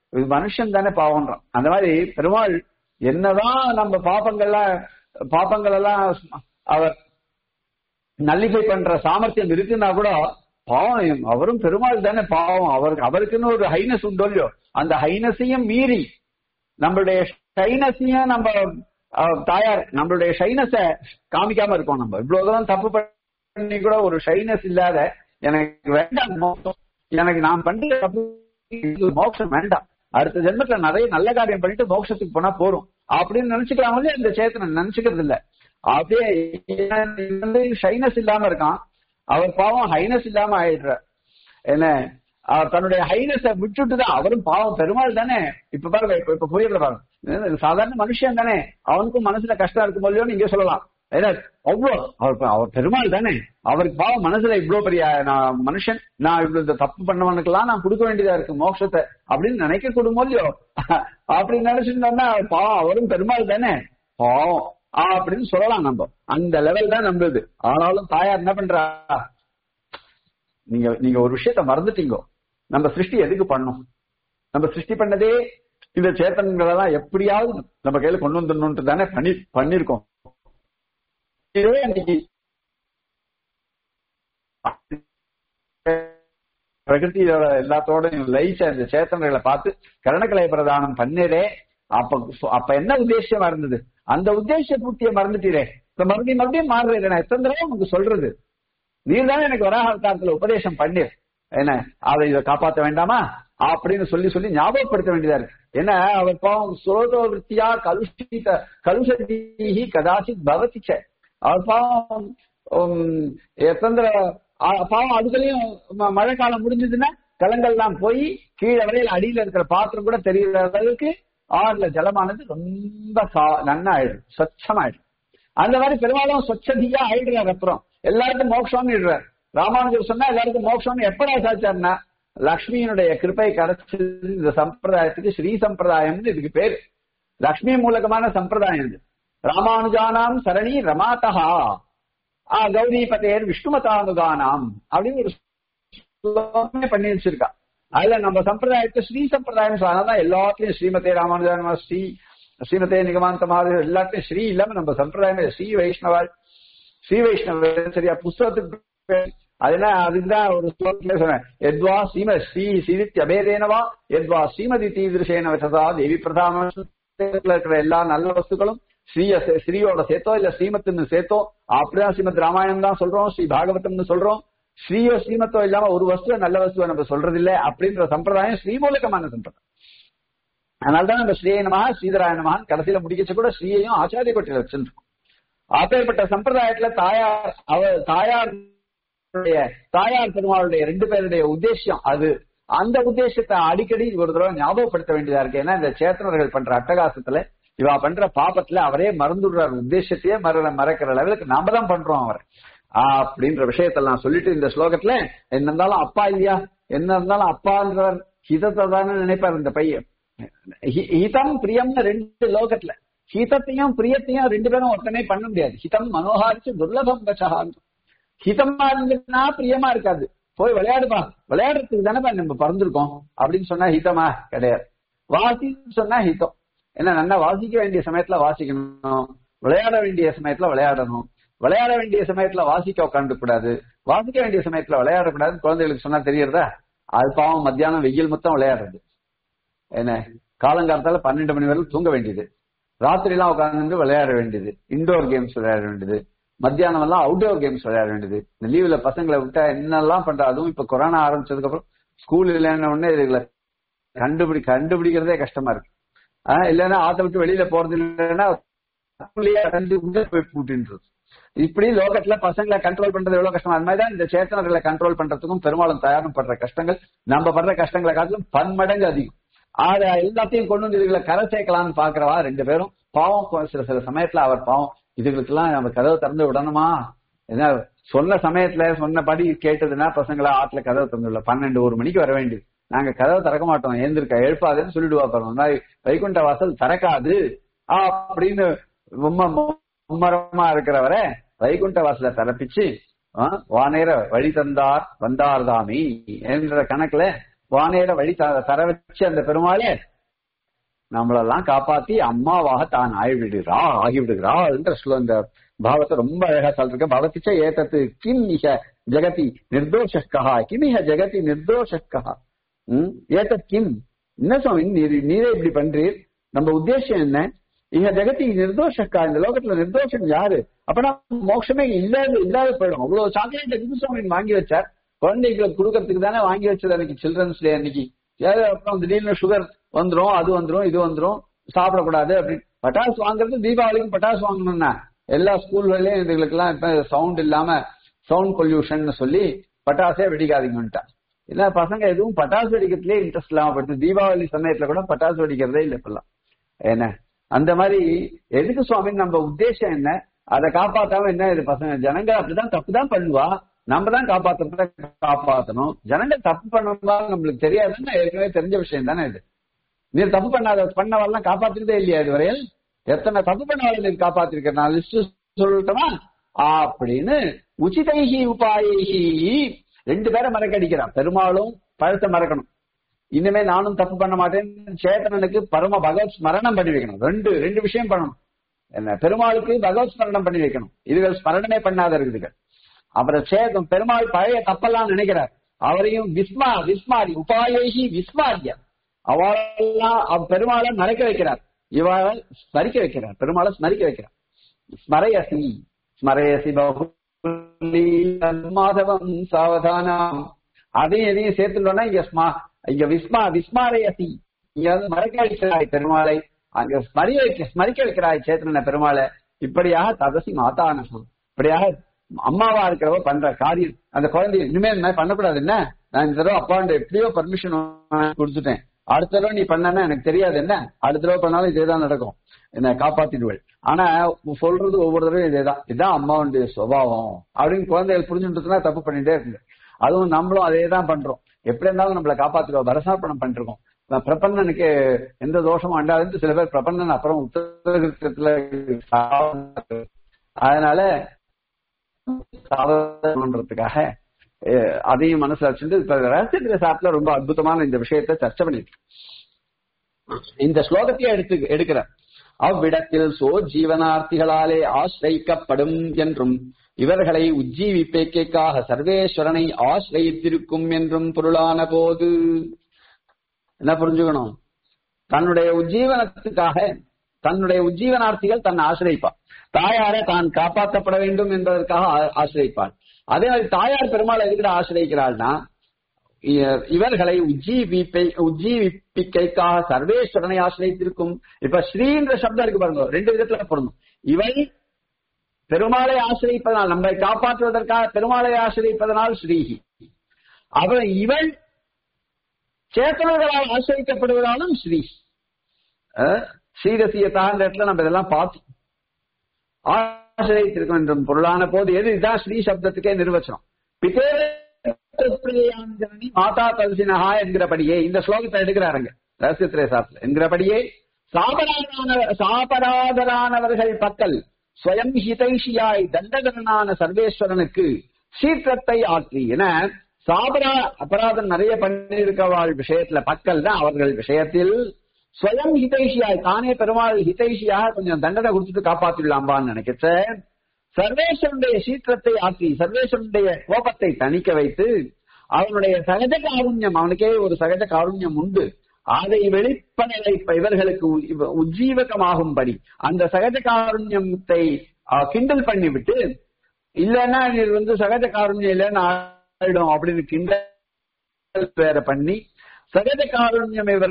[SPEAKER 1] இது மனுஷன் தானே பாவம்ன்றான் அந்த மாதிரி பெருமாள் என்னதான் நம்ம பாப்பங்கள்லாம் பாப்பங்கள் எல்லாம் அவர் நல்லிஃபை பண்ற சாமர்த்தியம் இருக்குன்னா கூட பாவம் அவரும் பெருமாள் தானே பாவம் அவருக்கு அவருக்குன்னு ஒரு ஹைனஸ் உண்டோ இல்லையோ அந்த ஹைனஸையும் மீறி நம்மளுடைய ஷைனஸையும் நம்ம அஹ், தாயார் நம்மளுடைய ஷைனஸ காமிக்காம இருக்கோம் நம்ம இவ்வளவுதான் தப்பு பண்ணி கூட ஒரு ஷைனஸ் இல்லாத எனக்கு வேண்டாம் மோட்சம் எனக்கு நான் பண்ற தப்பு இது மோட்சம் வேண்டாம் அடுத்த ஜென்மத்துல நிறைய நல்ல காரியம் பண்ணிட்டு மோட்சத்துக்கு போனா போறோம் அப்படின்னு நினைச்சுக்கிறாங்களே இந்த சேத்தனை நினைச்சுக்கிறது இல்ல அப்படியே இவன் வந்து ஷைனஸ் இல்லாம இருக்கான் அவர் பாவம் ஹைனஸ் இல்லாம ஆயிடுறார் என்ன அவர் தன்னுடைய ஹைனஸ விட்டுட்டு தான் அவரும் பாவம் பெருமாள் தானே இப்ப பாருங்க இப்ப இப்ப புரியல பாருங்க இது சாதாரண மனுஷன் தானே அவனுக்கும் மனசுல கஷ்டம் இருக்கும் இல்லையோ நீங்க சொல்லலாம் ஏன்னா அவ்வளோ அவர் அவர் பெருமாள் தானே அவருக்கு பாவம் மனசுல இவ்வளவு பெரிய நான் மனுஷன் நான் இவ்வளவு இந்த தப்பு பண்ணவனுக்கெல்லாம் நான் கொடுக்க வேண்டியதா இருக்கு மோட்சத்தை அப்படின்னு நினைக்க கூடும் இல்லையோ அப்படி நினைச்சிருந்தோம்னா பாவம் அவரும் பெருமாள் தானே பாவம் அப்படின்னு சொல்லலாம் நம்ம அந்த லெவல் தான் நம்மளுது ஆனாலும் தாயார் என்ன பண்றா நீங்க நீங்க ஒரு விஷயத்த மறந்துட்டீங்க நம்ம சிருஷ்டி எதுக்கு பண்ணோம் நம்ம சிருஷ்டி பண்ணதே இந்த சேத்தன்களை எல்லாம் எப்படியாவது நம்ம கையில கொண்டு வந்துடணும்னு தானே பண்ணி பண்ணிருக்கோம் இதுவே அன்னைக்கு பிரகிருதியோட எல்லாத்தோடையும் லயிச்ச அந்த சேத்தன்களை பார்த்து கரணக்கலை பிரதானம் பண்ணிடே அப்ப அப்ப என்ன உத்தேசமா இருந்தது அந்த உத்தேச பூர்த்தியை மறந்துட்டீரே இப்ப மறுபடியும் மறுபடியும் மாறுறேன் நான் எத்தனை தடவை உங்களுக்கு சொல்றது நீர் தானே எனக்கு வராகாலத்துல உபதேசம் பண்ணீர் என்ன அதை இதை காப்பாற்ற வேண்டாமா அப்படின்னு சொல்லி சொல்லி ஞாபகப்படுத்த வேண்டியதா இருக்கு ஏன்னா அவர் பாவம் சுரோதோவிருத்தியா கலுஷித கலுஷீஹி கதாசித் பவதிச்ச அவர் பாவம் உம், எத்தனை ஆ- பாவம் அதுக்குள்ளயும் ம- மழை காலம் முடிஞ்சதுன்னா கலங்கள்லாம் போய் கீழே வரையில் அடியில இருக்கிற பாத்திரம் கூட தெரியற அளவுக்கு ஆறுல ஜலமானது ரொம்ப சா- நன்னா ஆயிடும் சொச்சமாயிடும் அந்த மாதிரி பெரும்பாலும் சொச்சதியா ஆயிடுறாரு அப்புறம் எல்லாருக்கும் மோட்சம்னு இடுறார் ராமானுஜர் சொன்னா எல்லாருக்கும் மோட்சம்னு எப்படா சாச்சார்னா லக்ஷ்மியினுடைய கிருப்பை கிடைச்சது இந்த சம்பிரதாயத்துக்கு ஸ்ரீ சம்பிரதாயம்னு இதுக்கு பேரு லக்ஷ்மி மூலகமான சம்பிரதாயம் இது ராமானுஜானாம் சரணி ரமாதஹா ஆ கௌரிபதேர் விஷ்ணுமதானுகானாம் அப்படின்னு ஒரு ஸ்லோகமே பண்ணி வச்சிருக்கா அதுல நம்ம சம்பிரதாயத்தை ஸ்ரீ சம்பிரதாயம் சொன்னாதான் எல்லாத்துலயும் ஸ்ரீமதே ராமானுஜான ஸ்ரீ ஸ்ரீமதே நிகமாந்த மாதிரி எல்லாத்தையும் ஸ்ரீ இல்லாம நம்ம சம்பிரதாயம் ஸ்ரீ வைஷ்ணவாள் ஸ்ரீ வைஷ்ணவ சரியா புஸ்தகத்துக்கு பேர். அதுனா அதுதான் ஒரு ஸ்லோகத்திலே சொன்னேன் எத்வா ஸ்ரீம ஸ்ரீ ஸ்ரீதித்ய அபேதேனவா எத்வா ஸ்ரீமதி தீதிருஷேன வச்சதா தேவி பிரதாம இருக்கிற எல்லா நல்ல வஸ்துக்களும் ஸ்ரீய சே- ஸ்ரீயோட சேர்த்தோ இல்ல ஸ்ரீமத்துன்னு சேர்த்தோ அப்படிதான் ஸ்ரீமத் ராமாயணம் தான் சொல்றோம் ஸ்ரீ பாகவதம்னு சொல்றோம் ஸ்ரீயோ ஸ்ரீமத்தோ இல்லாம ஒரு வஸ்துவ நல்ல வஸ்துவை நம்ம சொல்றது இல்ல அப்படின்ற சம்பிரதாயம் ஸ்ரீமூலகமான சம்பிரதாயம் அதனாலதான் நம்ம ஸ்ரீயனமா ஸ்ரீதராயணமான் கடைசியில முடிக்கச்ச கூட ஸ்ரீயையும் ஆச்சாரிய கோட்டையில வச்சிருக்கோம் அப்பேற்பட்ட சம்பிரதாயத்துல தாயார் அவ தாயார் தாயார் பெருமாளுடைய ரெண்டு பேருடைய உத்தேசம் அது அந்த உத்தேசத்தை அடிக்கடி ஒரு தடவை ஞாபகப்படுத்த வேண்டியதா இருக்கு ஏன்னா இந்த சேத்தனர்கள் பண்ற அட்டகாசத்துல இவா பண்ற பாப்பத்துல அவரே மறந்துடுறாரு உத்தேசத்தையே மற மறக்கிற லெவலுக்கு நாம தான் பண்றோம் அவர் அப்படின்ற விஷயத்தை நான் சொல்லிட்டு இந்த ஸ்லோகத்துல என்ன இருந்தாலும் அப்பா இல்லையா என்ன இருந்தாலும் அப்பான்றவர் ஹிதத்தை தானே நினைப்பார் இந்த பையன் ஹி- ஹிதம் பிரியம்னு ரெண்டு லோகத்துல ஹிதத்தையும் பிரியத்தையும் ரெண்டு பேரும் ஒருத்தனே பண்ண முடியாது ஹிதம் மனோகாரிச்சு துர்லபம் கச்சகான் ஹிதமா இருந்துச்சுன்னா பிரியமா இருக்காது போய் விளையாடுப்பா விளையாடுறதுக்கு தானேப்பா நம்ம பறந்துருக்கோம் அப்படின்னு சொன்னா ஹிதமா கிடையாது வாசின்னு சொன்னா ஹிதம் என்ன நல்லா வாசிக்க வேண்டிய சமயத்துல வாசிக்கணும் விளையாட வேண்டிய சமயத்துல விளையாடணும் விளையாட வேண்டிய சமயத்துல வாசிக்க உட்காந்து கூடாது வாசிக்க வேண்டிய சமயத்துல விளையாடக்கூடாது குழந்தைகளுக்கு சொன்னா தெரியறதா அது பாவம் மத்தியானம் வெயில் மொத்தம் விளையாடுறது என்ன காலங்காலத்தால பன்னெண்டு மணி வரைக்கும் தூங்க வேண்டியது ராத்திரி எல்லாம் உட்கார்ந்து விளையாட வேண்டியது இண்டோர் கேம்ஸ் விளையாட வேண்டியது மத்தியானம் எல்லாம் அவுட்டோர் கேம்ஸ் விளையாட வேண்டியது இந்த லீவ்ல பசங்களை விட்டா என்னெல்லாம் பண்ற அதுவும் இப்ப கொரோனா ஆரம்பிச்சதுக்கு அப்புறம் ஸ்கூல் இல்லைன்ன உடனே இதுல கண்டுபிடி கண்டுபிடிக்கிறதே கஷ்டமா இருக்கு ஆஹ் இல்லைன்னா ஆத்த விட்டு வெளியில போறது இல்லைன்னா உள்ளேயே அடைஞ்சு உள்ள போய் பூட்டின்றது இப்படி லோகத்துல பசங்களை கண்ட்ரோல் பண்றது எவ்வளவு கஷ்டம் அது மாதிரிதான் இந்த சேத்தனர்களை கண்ட்ரோல் பண்றதுக்கும் பெரும்பாலும் தயாரும் படுற கஷ்டங்கள் நம்ம படுற கஷ்டங்களை காட்டிலும் பன்மடங்கு அதிகம் அத எல்லாத்தையும் கொண்டு வந்து இதுகளை கரை சேர்க்கலாம்னு பாக்குறவா ரெண்டு பேரும் பாவம் கொ- சில சில சமயத்துல அவர் பாவம் இதுகளுக்கு எல்லாம் நம்ம கதவை திறந்து விடணுமா ஏன்னா சொன்ன சமயத்துல சொன்னபடி கேட்டதுன்னா பசங்களா ஆத்துல கதவை திறந்து விடல பன்னெண்டு ஒரு மணிக்கு வர வேண்டியது நாங்க கதவை திறக்க மாட்டோம் ஏந்திருக்க எழுப்பாதுன்னு சொல்லிடுவா பாருங்க இந்த மாதிரி வைகுண்ட வாசல் திறக்காது அப்படின்னு ரொம்ப மும்மரமா இருக்கிறவரை வைகுண்ட வாசல திறப்பிச்சு ஆ, வானேர வழி தந்தார் வந்தார் தாமி என்ற கணக்குல வானேர வழி த- தர வச்சு அந்த பெருமாளே நம்மளெல்லாம் காப்பாத்தி அம்மாவாக தான் ஆகிவிடுகிறா ஆகிவிடுகிறாள் என்ற சொல்ல இந்த பாவத்தை ரொம்ப அழகா சொல்லிருக்க பவதிச்ச ஏதத்து கிம் இஹ ஜெகதி நிர்தோஷக்கா கிம் இஹ ஜெகதி நிர்தோஷக்கா ம் ஏதத் கிம் என்ன சுவாமி நீர் நீரே இப்படி பண்றீர் நம்ம உத்தேசம் என்ன இங்க ஜெகதி நிர்தோஷக்கா இந்த லோகத்துல நிர்தோஷம் யாரு அப்பனா மோட்சமே இல்லாத இல்லாத போயிடும் அவ்வளவு சாக்லேட் எதுக்கு சுவாமி வாங்கி வச்சார் குழந்தைகளுக்கு கொடுக்கறதுக்கு தானே வாங்கி வச்சது அன்னைக்கு சில்ட்ரன்ஸ் டே அன்னைக்கு ஏதாவது அப்புறம் திடீர்னு சுகர் வந்துரும் அது வந்துரும் இது வந்துரும் சாப்பிடக்கூடாது அப்படின்னு பட்டாசு வாங்குறது தீபாவளிக்கு பட்டாசு வாங்கணும்னா எல்லா ஸ்கூல்கள்லயும் இதுகளுக்கு எல்லாம் இப்ப சவுண்ட் இல்லாம சவுண்ட் பொல்யூஷன் சொல்லி பட்டாசே வெடிக்காதீங்கன்ட்டா இல்ல பசங்க எதுவும் பட்டாசு வெடிக்கிறதுலயே இன்ட்ரெஸ்ட் இல்லாம படுத்து தீபாவளி சமயத்துல கூட பட்டாசு வெடிக்கிறதே இல்ல இப்பெல்லாம் என்ன அந்த மாதிரி எதுக்கு சுவாமி நம்ம உத்தேசம் என்ன அதை காப்பாத்தாம என்ன இது பசங்க ஜனங்க அப்படிதான் தப்பு தான் பண்ணுவா நம்ம தான் காப்பாத்துறத காப்பாத்தணும் ஜனங்க தப்பு பண்ணணும்னா நம்மளுக்கு தெரியாதுன்னா ஏற்கனவே தெரிஞ்ச விஷயம் தானே இது நீர் தப்பு பண்ணாத பண்ணவெல்லாம் காப்பாத்திருந்தே இல்லையா இதுவரையில் எத்தனை தப்பு பண்ணவரை நீர் காப்பாத்திருக்க நான் லிஸ்ட் சொல்லட்டுமா அப்படின்னு உச்சிதைகி உபாயகி ரெண்டு பேரை மறக்கடிக்கிறான் பெருமாளும் பழத்தை மறக்கணும் இனிமே நானும் தப்பு பண்ண மாட்டேன் சேத்தனனுக்கு பரம பகவத் ஸ்மரணம் பண்ணி வைக்கணும் ரெண்டு ரெண்டு விஷயம் பண்ணணும் என்ன பெருமாளுக்கு பகவத் ஸ்மரணம் பண்ணி வைக்கணும் இதுகள் ஸ்மரணமே பண்ணாத இருக்குதுகள் அப்புறம் சேதம் பெருமாள் பழைய தப்பெல்லாம் நினைக்கிறார் அவரையும் விஸ்மா விஸ்மாரி உபாயகி விஸ்மாரிய அவளெல்லாம் அவ- பெருமாளை மறைக்க வைக்கிறார் இவளை ஸ்மரிக்க வைக்கிறார் பெருமாளை ஸ்மரிக்க வைக்கிறார் ஸ்மரயசி ஸ்மரயசி பகுலி மாதவம் சாவதானம் அதையும் எதையும் சேர்த்துட்டோம்னா இங்க ஸ்மா இங்க விஸ்மா விஸ்மாரயசி இங்க வந்து மறைக்க வைக்கிறாய் பெருமாளை அங்க ஸ்மரிய வைக்க ஸ்மரிக்க வைக்கிறாய் சேத்தன பெருமாளை இப்படியாக ததசி மாதானசம் இப்படியாக அம்மாவா இருக்கிறவ பண்ற காரியம் அந்த குழந்தை இனிமே இந்த மாதிரி பண்ணக்கூடாது என்ன நான் இந்த தடவை அப்பாண்ட எப்படியோ பர்மிஷன் கொடுத்துட்டேன் அடுத்த தடவை நீ பண்ணனா எனக்கு தெரியாது என்ன அடுத்த தடவை பண்ணாலும் இதேதான் நடக்கும் என்ன காப்பாத்திடுவள் ஆனா சொல்றது ஒவ்வொரு தடவையும் இதேதான் இதுதான் அம்மாவுடைய சுபாவம் அப்படின்னு குழந்தைகள் புரிஞ்சுட்டுனா தப்பு பண்ணிட்டே இருக்கு அதுவும் நம்மளும் அதே தான் பண்றோம் எப்படி இருந்தாலும் நம்மளை காப்பாத்திடுவோம் பரசார்ப்பணம் பண்ணிருக்கோம் நான் பிரபந்தனுக்கு எந்த தோஷமும் அண்டாதுன்னு சில பேர் பிரபந்தன் அப்புறம் உத்தரகிருத்தத்துல அதனால சாதனன்றதுக்காக அஹ், அதையும் மனசுல வச்சுட்டு இப்ப ரகசிய சாப்பில ரொம்ப அற்புதமான இந்த விஷயத்தை சர்ச்சை பண்ணிட்டு இந்த ஸ்லோகத்தையே எடுத்து எடுக்கிற அவ்விடத்தில் சோ ஜீவனார்த்திகளாலே ஆசிரிக்கப்படும் என்றும் இவர்களை உஜ்ஜீவிப்பேக்காக சர்வேஸ்வரனை ஆசிரியத்திருக்கும் என்றும் பொருளான போது என்ன புரிஞ்சுக்கணும் தன்னுடைய உஜ்ஜீவனத்துக்காக தன்னுடைய உஜ்ஜீவனார்த்திகள் தன்னை ஆசிரியப்பார் தாயாரை தான் காப்பாற்றப்பட வேண்டும் என்பதற்காக ஆ- ஆசிரியப்பாள் அதே மாதிரி தாயார் பெருமாள் எதுக்கிட்ட ஆசிரியக்கிறாள்னா இ- இவர்களை உஜ்ஜீவிப்பை உஜ்ஜீவிப்பிக்கைக்காக சர்வேஸ்வரனை ஆசிரியத்திருக்கும் இப்ப ஸ்ரீன்ற சப்தம் இருக்கு பாருங்க ரெண்டு விதத்துல பொருந்தும் இவள் பெருமாளை ஆசிரியப்பதனால் நம்மை காப்பாற்றுவதற்காக பெருமாளை ஆசிரியப்பதனால் ஸ்ரீஹி அப்புறம் இவள் சேத்தனர்களால் ஆசிரியக்கப்படுவதாலும் ஸ்ரீ அஹ், ஸ்ரீரசியத்தான்ற இடத்துல நம்ம இதெல்லாம் பார்த்தோம் ஆசிரியத்திருக்கும் என்றும் பொருளான போது எது இதுதான் ஸ்ரீ சப்தத்துக்கே நிர்வச்சனம் பிதே பிரியாஞ்சனி மாதா தல்சினஹா என்கிறபடியே இந்த ஸ்லோகத்தை எடுக்கிறாருங்க ரகசியத்திரே சாஸ்திரம் என்கிறபடியே சாபராதான சாபராதரானவர்கள் பக்கல் ஸ்வயம் ஹிதைஷியாய் தண்டகரனான சர்வேஸ்வரனுக்கு சீற்றத்தை ஆற்றி என சாபரா அபராதம் நிறைய பண்ணியிருக்கவாள் விஷயத்துல பக்கல் தான் அவர்கள் விஷயத்தில் ஸ்வயம் ஹிதைஷியாய் தானே பெருமாள் ஹிதைஷியாக கொஞ்சம் தண்டனை கொடுத்துட்டு காப்பாத்திடலாம்பான்னு நினைக்கிறேன் சர்வேஸ்வரனுடைய சீற்றத்தை ஆற்றி சர்வேஸ்வரனுடைய கோபத்தை தணிக்க வைத்து அவனுடைய சகஜ காருண்யம் அவனுக்கே ஒரு சகஜ காருண்யம் உண்டு அதை வெளிப்பட வைப்ப இவர்களுக்கு உ- உஜ்ஜீவகமாகும்படி அந்த சகஜ காருண்யத்தை அஹ், கிண்டல் பண்ணிவிட்டு இல்லைன்னா இது வந்து சகஜ காருண்யம் இல்லைன்னு ஆயிடும் அப்படின்னு கிண்டல் பேர பண்ணி சகஜ காருண்யம் இவர்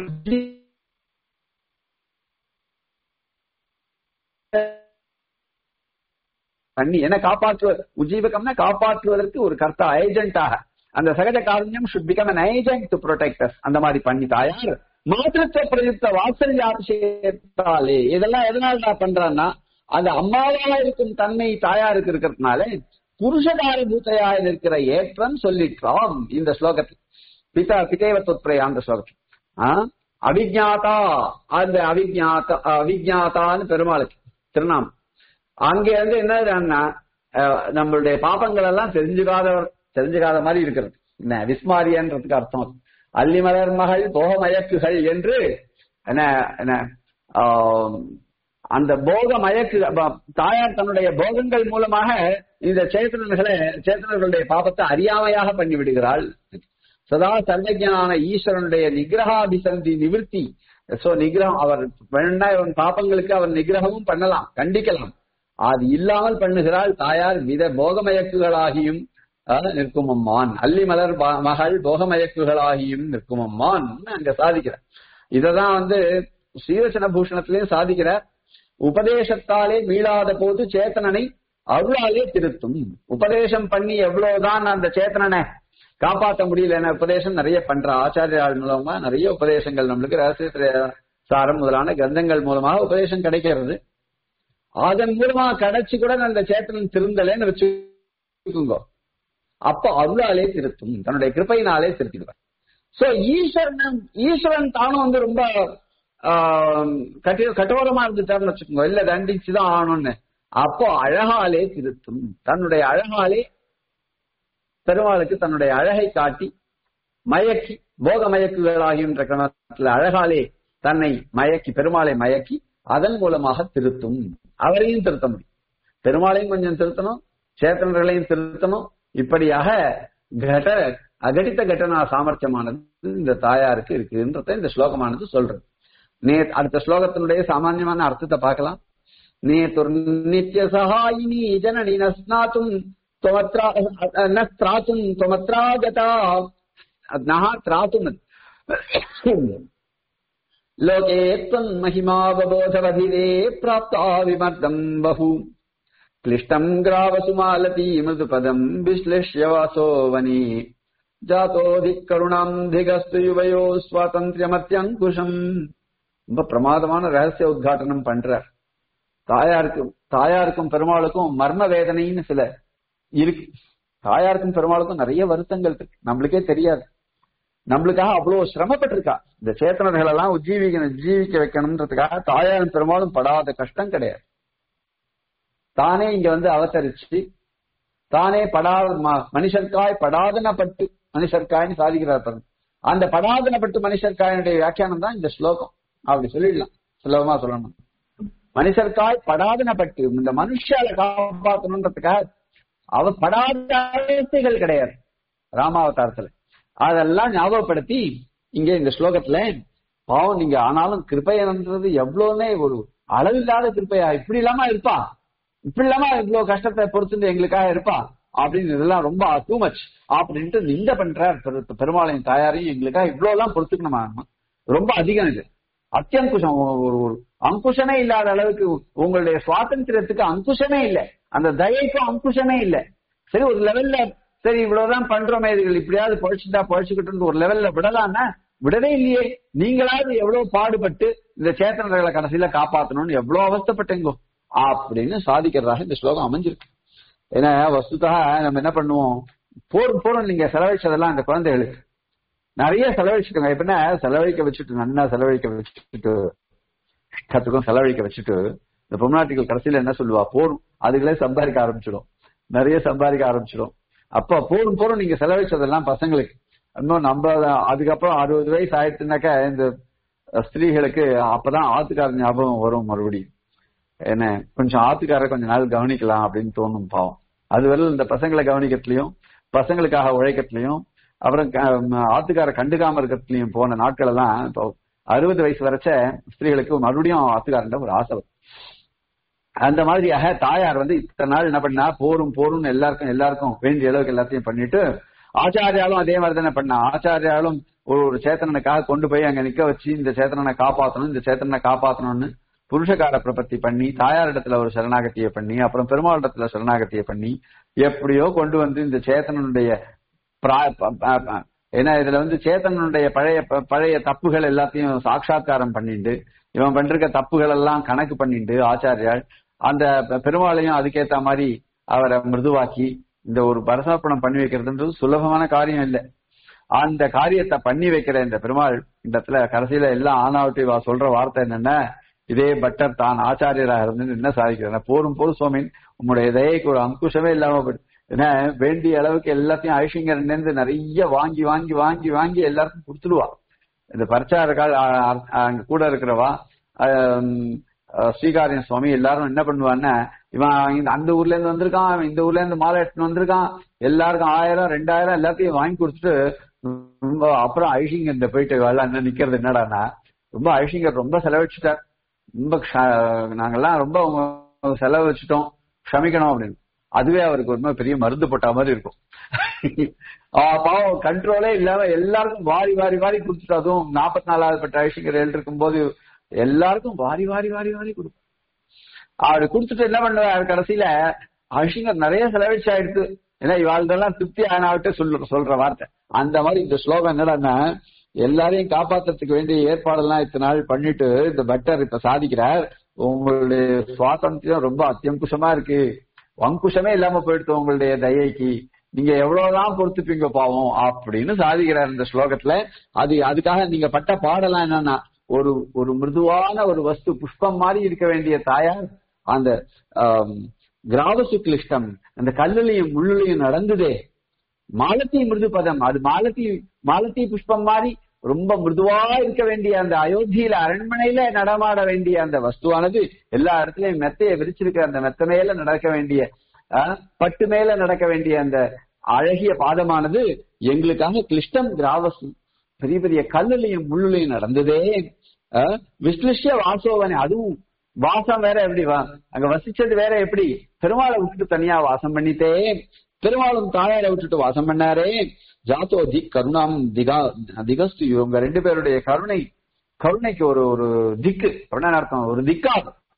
[SPEAKER 1] பண்ணி என்ன காப்பாற்றுவ உஜீவகம்னா காப்பாற்றுவதற்கு ஒரு கர்த்தா ஏஜென்ட்டாக அந்த சகஜ காருண்யம் should become an agent to protect us அந்த மாதிரி பண்ணி தாயார் மாத்திருத்த பிரயுக்த வாத்சல்யாபிஷேகத்தாலே இதெல்லாம் எதனால நான் பண்றான்னா அந்த அம்மாவா இருக்கும் தன்மை தாயாருக்கு இருக்கிறதுனால புருஷகார பூத்தையாக இருக்கிற ஏற்றம் சொல்லிட்டோம் இந்த ஸ்லோகத்தில் பிதா பிதேவ தொத்ரயா அந்த ஸ்லோகத்தில் ஆ? அவிஜாதா அந்த அவிஜாதா அவிஜாதான்னு பெருமாளுக்கு திருநாமம் அங்க இருந்து என்னன்னா அஹ், நம்மளுடைய பாப்பங்கள் எல்லாம் தெரிஞ்சுக்காத தெரிஞ்சுக்காத மாதிரி இருக்கிறது என்ன விஸ்மாரியன்றதுக்கு அர்த்தம் அது. அல்லிமலர் மகள் போகமயக்குகள் என்று என்ன என்ன ஆம், அந்த போக மயக்கு ப- தாயார் தன்னுடைய போகங்கள் மூலமாக இந்த சேத்தனர்களை சேத்தனர்களுடைய பாபத்தை அறியாமையாக பண்ணி விடுகிறாள் சதா சர்வஜனான ஈஸ்வரனுடைய நிகிரகாபிசந்தி நிவிர்த்தி சோ நிகிரகம் அவர் வேணா இவன் பாப்பங்களுக்கு அவர் நிகிரகமும் பண்ணலாம் கண்டிக்கலாம் அது இல்லாமல் பண்ணுகிறாள் தாயார் வித போகமயக்குகளாகியும் அஹ், நிற்கும் அம்மான் அல்லி மலர் பா- மகள் போகமயக்குகளாகியும் நிற்கும் அம்மான் அங்க சாதிக்கிறார் இததான் வந்து ஸ்ரீரச்சன பூஷணத்திலையும் சாதிக்கிறார் உபதேசத்தாலே மீளாத போது சேத்தனனை அருளாலே திருத்தும் உபதேசம் பண்ணி எவ்வளவுதான் அந்த சேத்தனனை காப்பாற்ற முடியல என உபதேசம் நிறைய பண்ற ஆச்சாரியால் மூலமா நிறைய உபதேசங்கள் நம்மளுக்கு ரகசிய சாரம் முதலான கிரந்தங்கள் மூலமாக உபதேசம் கிடைக்கிறது அதன் மூலமா கிடைச்சு கூட அந்த சேத்தனன் திருந்தலைன்னு வச்சுக்கோங்க அப்ப அருளாலே திருத்தும் தன்னுடைய கிருப்பையினாலே திருத்திடுவார் சோ ஈஸ்வரன் ஈஸ்வரன் தானும் வந்து ரொம்ப ஆஹ், கட்டி கட்டோரமா இருந்துட்டாருன்னு வச்சுக்கோங்க இல்ல தண்டிச்சுதான் ஆகணும்னு அப்போ அழகாலே திருத்தும் தன்னுடைய அழகாலே பெருமாளுக்கு தன்னுடைய அழகை காட்டி மயக்கி போக மயக்குகளாகின்ற கிரமத்தில் அழகாலே தன்னை மயக்கி பெருமாளை மயக்கி அதன் மூலமாக திருத்தும் அவரையும் திருத்த முடியும் பெருமாளையும் கொஞ்சம் திருத்தணும் சேத்தனர்களையும் திருத்தணும் இப்படியாக கட அகடித்த கட்டனா சாமர்த்தியமானது இந்த தாயாருக்கு இருக்குன்றத இந்த ஸ்லோகமானது சொல்றது நே அடுத்த ஸ்லோகத்தினுடைய சாமான்யமான அர்த்தத்தை பார்க்கலாம் நேத்துர் நித்திய சகாயினி ஜனனி நஸ்நாத்தும் त्वमत्रा न त्रातुम् त्वमत्रागता नः त्रातुम् लोके त्वन्महिमावबोधवधिरे प्राप्ता विमर्दम् बहु क्लिष्टम् ग्रावसुमालती मृदुपदम् विश्लिष्य वासो वने ஜாத்தோதிக்கருணாம் திகஸ்து யுவயோ சுவாதந்திரியமத்தியங்குஷம் ரொம்ப பிரமாதமான ரகசிய உத்காட்டனம் பண்றார் தாயாருக்கும் தாயாருக்கும் பெருமாளுக்கும் மர்ம வேதனைன்னு சில இருக்கு தாயாருக்கும் பெருமாளுக்கும் நிறைய வருத்தங்கள் இருக்கு நம்மளுக்கே தெரியாது நம்மளுக்காக அவ்வளவு சிரமப்பட்டிருக்கா இந்த சேத்தனர்கள் எல்லாம் உஜ்ஜீவிக்கணும் ஜீவிக்க வைக்கணும்ன்றதுக்காக தாயாரும் பெருமாளும் படாத கஷ்டம் கிடையாது தானே இங்க வந்து அவதரிச்சு தானே படாத ம- மனுஷர்காய் படாதனப்பட்டு மனுஷர்காய்னு சாதிக்கிறார் பாருங்க அந்த படாதனப்பட்டு மனுஷர்காயினுடைய வியாக்கியானம் தான் இந்த ஸ்லோகம் அப்படி சொல்லிடலாம் சுலபமா சொல்லணும் மனுஷர்காய் படாதனப்பட்டு இந்த மனுஷால காப்பாற்றணுன்றதுக்காக அவ படாத அவஸ்தைகள் கிடையாது ராமாவதாரத்துல அதெல்லாம் ஞாபகப்படுத்தி இங்க இந்த ஸ்லோகத்துல பாவம் நீங்க ஆனாலும் கிருபைன்றது எவ்வளவுமே ஒரு அளவில்லாத கிருப்பையா இப்படி இல்லாம இருப்பா இப்படி இல்லாம இவ்வளவு கஷ்டத்தை பொறுத்து எங்களுக்காக இருப்பா அப்படின்னு இதெல்லாம் ரொம்ப டூ மச் அப்படின்ட்டு நிந்த பண்றார் பெரு- பெருமாளையும் தாயாரையும் எங்களுக்காக இவ்வளவு எல்லாம் பொறுத்துக்கணுமா ரொம்ப அதிகம் இது அத்தியங்குஷம் ஒரு ஒரு அங்குஷமே இல்லாத அளவுக்கு உங்களுடைய சுவாதந்திரத்துக்கு அங்குஷமே இல்லை அந்த தயைக்கும் அங்குஷமே இல்லை சரி ஒரு லெவல்ல சரி இவ்வளவுதான் பண்றோமே இதுகள் இப்படியாவது பழிச்சுட்டா பழிச்சுக்கிட்டு ஒரு லெவல்ல விடலாம்னா விடவே இல்லையே நீங்களாவது எவ்வளவு பாடுபட்டு இந்த சேத்தனர்களை கடைசியில காப்பாத்தணும்னு எவ்வளவு அவஸ்தைப்பட்டீங்கோ அப்படின்னு சாதிக்கிறதாக இந்த ஸ்லோகம் அமைஞ்சிருக்கு ஏன்னா வஸ்துதா நம்ம என்ன பண்ணுவோம் போரும் போரும் நீங்க செலவழிச்சதெல்லாம் அந்த குழந்தைகளுக்கு நிறைய செலவழிச்சுக்கோங்க எப்படின்னா செலவழிக்க வச்சுட்டு நல்லா செலவழிக்க வச்சுட்டு கத்துக்கும் செலவழிக்க வச்சுட்டு இந்த பொம்நாட்டிகள் கடைசியில என்ன சொல்லுவா போரும் அதுகளே சம்பாதிக்க ஆரம்பிச்சிடும் நிறைய சம்பாதிக்க ஆரம்பிச்சிடும் அப்ப போரும் போரும் நீங்க செலவழிச்சதெல்லாம் பசங்களுக்கு இன்னும் நம்ம அதுக்கப்புறம் அறுபது வயசு ஆயிடுச்சுனாக்கா இந்த ஸ்திரீகளுக்கு அப்பதான் ஆத்துக்கார ஞாபகம் வரும் மறுபடியும் என்ன கொஞ்சம் ஆத்துக்கார கொஞ்ச நாள் கவனிக்கலாம் அப்படின்னு தோணும் பாவம் அதுவரை இந்த பசங்களை கவனிக்கிறதுலயும் பசங்களுக்காக உழைக்கிறதுலயும் அப்புறம் க- ஆத்துக்கார கண்டுக்காம இருக்கிறதுலயும் போன நாட்கள் எல்லாம் இப்போ அறுபது வயசு வரைச்ச ஸ்திரீகளுக்கு மறுபடியும் ஆத்துக்காரன் ஒரு ஆசை வரும். அந்த மாதிரியாக தாயார் வந்து இத்தனை நாள் என்ன பண்ணா போரும் போரும் எல்லாருக்கும் எல்லாருக்கும் வேண்டிய அளவுக்கு எல்லாத்தையும் பண்ணிட்டு ஆச்சாரியாலும் அதே மாதிரி தானே பண்ணா ஆச்சாரியாலும் ஒரு ஒரு சேத்தனனுக்காக கொண்டு போய் அங்க நிக்க வச்சு இந்த சேத்தனனை காப்பாத்தணும் இந்த சேத்தனனை காப்பாத்தணும்னு புருஷகார பிரபத்தி பண்ணி தாயாரிடத்துல ஒரு சரணாகத்தியை பண்ணி அப்புறம் பெருமாளிடத்துல சரணாகத்தியை பண்ணி எப்படியோ கொண்டு வந்து இந்த சேத்தனனுடைய பிரா- ப- ப- ப- ஏன்னா இதுல வந்து சேத்தனனுடைய பழைய ப- பழைய தப்புகள் எல்லாத்தையும் சாட்சாத்காரம் பண்ணிட்டு இவன் பண்ற தப்புகள் எல்லாம் கணக்கு பண்ணிட்டு ஆச்சாரியால் அந்த பெ- பெருமாளையும் அதுக்கேத்த மாதிரி அவரை மிருதுவாக்கி இந்த ஒரு பரசாப்பணம் பண்ணி வைக்கிறதுன்றது சுலபமான காரியம் இல்லை அந்த காரியத்தை பண்ணி வைக்கிற இந்த பெருமாள் இந்த இடத்துல கடைசியில எல்லாம் ஆனாவட்டி வா சொல்ற வார்த்தை என்னன்னா இதே பட்டர் தான் ஆச்சாரியராக இருந்து என்ன சாதிக்கிறார் போரும் போரும் சுவாமின் உம்முடைய தயைக்கு ஒரு அங்குஷமே இல்லாம போயிடுச்சு ஏன்னா வேண்டிய அளவுக்கு எல்லாத்தையும் ஐஷிங்கர்ல இருந்து நிறைய வாங்கி வாங்கி வாங்கி வாங்கி எல்லாருக்கும் கொடுத்துடுவா இந்த பரிச்சாரக்கால் அங்க கூட இருக்கிறவா ஆம், அஹ், ஸ்ரீகாரியம் சுவாமி எல்லாரும் என்ன பண்ணுவான்னா இவன் இந்த- அந்த ஊர்ல இருந்து வந்திருக்கான் இவன் இந்த ஊர்ல இருந்து மாலை எடுத்துன்னு வந்திருக்கான் எல்லாருக்கும் ஆயிரம் ரெண்டாயிரம் எல்லாத்தையும் வாங்கி கொடுத்துட்டு ரொம்ப அப்புறம் ஐஷிங்கர் இந்த போயிட்டு வரல அண்ணன் நிக்கிறது என்னடான்னா ரொம்ப ஐஷிங்கர் ரொம்ப செலவழிச்சுட்டார் ரொம்ப க்ஷ- நாங்கெல்லாம் ரொம்ப உங்க செலவு வச்சுட்டோம் க்ஷமிக்கணும் அப்படின்னு அதுவே அவருக்கு ஒரு மாதிரி பெரிய மருந்து போட்ட மாதிரி இருக்கும் ஆ, பாவம் கண்ட்ரோலே இல்லாம எல்லாருக்கும் வாரி வாரி வாரி கொடுத்துட்டு அதுவும் நாற்பத்தி நாலாவது பட்ட ஐஷிங்கர் இருக்கும் போது எல்லாருக்கும் வாரி வாரி வாரி வாரி கொடுக்கும் அவரு கொடுத்துட்டு என்ன பண்ணுவார் கடைசியில ஐஷிங்கர் நிறைய செலவழிச்சாயிடுது ஏன்னா இவாள்தெல்லாம் திருப்தி ஆனாவிட்டு சொல்ற சொல்ற வார்த்தை அந்த மாதிரி இந்த ஸ்லோகம் என்னடான்னா எல்லாரையும் காப்பாத்துறதுக்கு வேண்டிய ஏற்பாடெல்லாம் இத்தனை நாள் பண்ணிட்டு இந்த பட்டர் இப்ப சாதிக்கிறார் உங்களுடைய சுவாதந்திரம் ரொம்ப அத்தியங்குஷமா இருக்கு வங்குஷமே இல்லாம போயிடுத்து உங்களுடைய தயைக்கு நீங்க எவ்வளவுதான் பொறுத்துப்பீங்க பாவம் அப்படின்னு சாதிக்கிறார் இந்த ஸ்லோகத்துல அது அதுக்காக நீங்க பட்ட பாடலாம் என்னன்னா ஒரு ஒரு மிருதுவான ஒரு வஸ்து புஷ்பம் மாதிரி இருக்க வேண்டிய தாயார் அந்த ஆம், கிராவசு கிளிஷ்டம் அந்த கல்லுலையும் முள்ளுலையும் நடந்ததே மாலத்தி மிருது பதம் அது மாலத்தி மாலத்தி புஷ்பம் மாதிரி ரொம்ப மிருதுவா இருக்க வேண்டிய அந்த அயோத்தியில அரண்மனையில நடமாட வேண்டிய அந்த வஸ்துவானது எல்லா இடத்துலயும் மெத்தைய விரிச்சிருக்கிற அந்த மெத்த மேல நடக்க வேண்டிய அஹ், பட்டு மேல நடக்க வேண்டிய அந்த அழகிய பாதமானது எங்களுக்காக கிளிஷ்டம் கிராவசு பெரிய பெரிய கல்லுலையும் முள்ளுலையும் நடந்ததே அஹ், விஸ்லிஷ்ய வாசோவனே அதுவும் வாசம் வேற எப்படி வா அங்க வசிச்சது வேற எப்படி பெருமாளை விட்டுட்டு தனியா வாசம் பண்ணிட்டே பெருமாளும் தாயாரை விட்டுட்டு வாசம் பண்ணாரே ஜாத்தோ தி கருணாம் திகா திகஸ்து இவங்க ரெண்டு பேருடைய கருணை கருணைக்கு ஒரு ஒரு திக்கு அப்படின்னு அர்த்தம் ஒரு திக்கா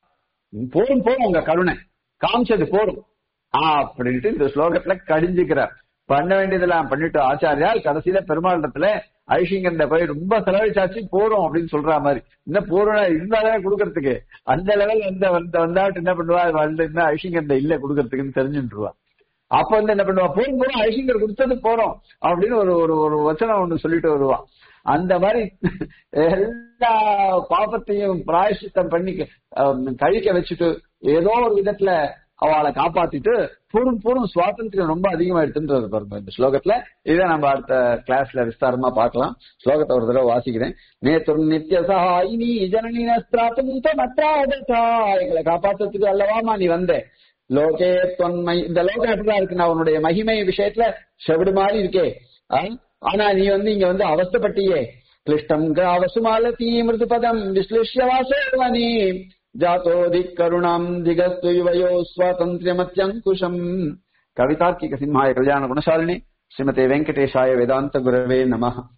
[SPEAKER 1] போரும் போரும் உங்க கருணை காமிச்சது போரும் ஆ அப்படின்ட்டு இந்த ஸ்லோகத்துல கடிஞ்சுக்கிறார் பண்ண வேண்டியதெல்லாம் பண்ணிட்டு ஆச்சாரியால் கடைசியில பெருமாளிடத்துல ஐஷிங்கர்ல போய் ரொம்ப செலவழிச்சாச்சு போறோம் அப்படின்னு சொல்ற மாதிரி இன்னும் போறோம் இருந்தாலே கொடுக்கறதுக்கு அந்த லெவல் வந்த வந்த வந்தாட்டு என்ன பண்ணுவா வந்து என்ன ஐஷிங்கர்ல இல்ல கொடுக்கறதுக்குன்னு தெரிஞ்சுட்டுருவா அப்ப வந்து என்ன பண்ணுவா போறோம் போறோம் ஐஷிங்கர் கொடுத்தது போறோம் அப்படின்னு ஒரு ஒரு ஒரு வச்சனம் ஒண்ணு சொல்லிட்டு வருவா அந்த மாதிரி எல்லா பாபத்தையும் பிராயசித்தம் பண்ணி அஹ், கழிக்க வச்சுட்டு ஏதோ ஒரு விதத்துல அவளை காப்பாத்திட்டு பூரும் பூரும் சுவாதந்திரம் ரொம்ப அதிகமா எடுத்துன்றது பாருங்க இந்த ஸ்லோகத்துல இதை நம்ம அடுத்த கிளாஸ்ல விஸ்தாரமா பார்க்கலாம் ஸ்லோகத்தை ஒரு தடவை வாசிக்கிறேன் நேற்று நித்திய சகாயினி ஜனனி நஸ்திராத்தும் மத்ராதா எங்களை காப்பாத்துறதுக்கு அல்லவாமா நீ வந்த லோகே தொன்மை இந்த லோகம் எப்படிதான் இருக்கு நான் உன்னுடைய மகிமை விஷயத்துல செவிடு மாதிரி இருக்கே ஆ? ஆனா நீ வந்து இங்க வந்து அவஸ்தப்பட்டியே கிளிஷ்டம் கிராவசுமாலதி மிருதுபதம் விஸ்லிஷ்ய வாசோவனி ஜாத்தோதி கருணாம் திகஸ்து யுவயோ ஸ்வாதந்திரமத்யங்குஷம் கவிதார்க்கிக சிம்ஹாய கல்யாண குணசாலினி ஸ்ரீமதே வெங்கடேஷாய வேதாந்த குரவே நமः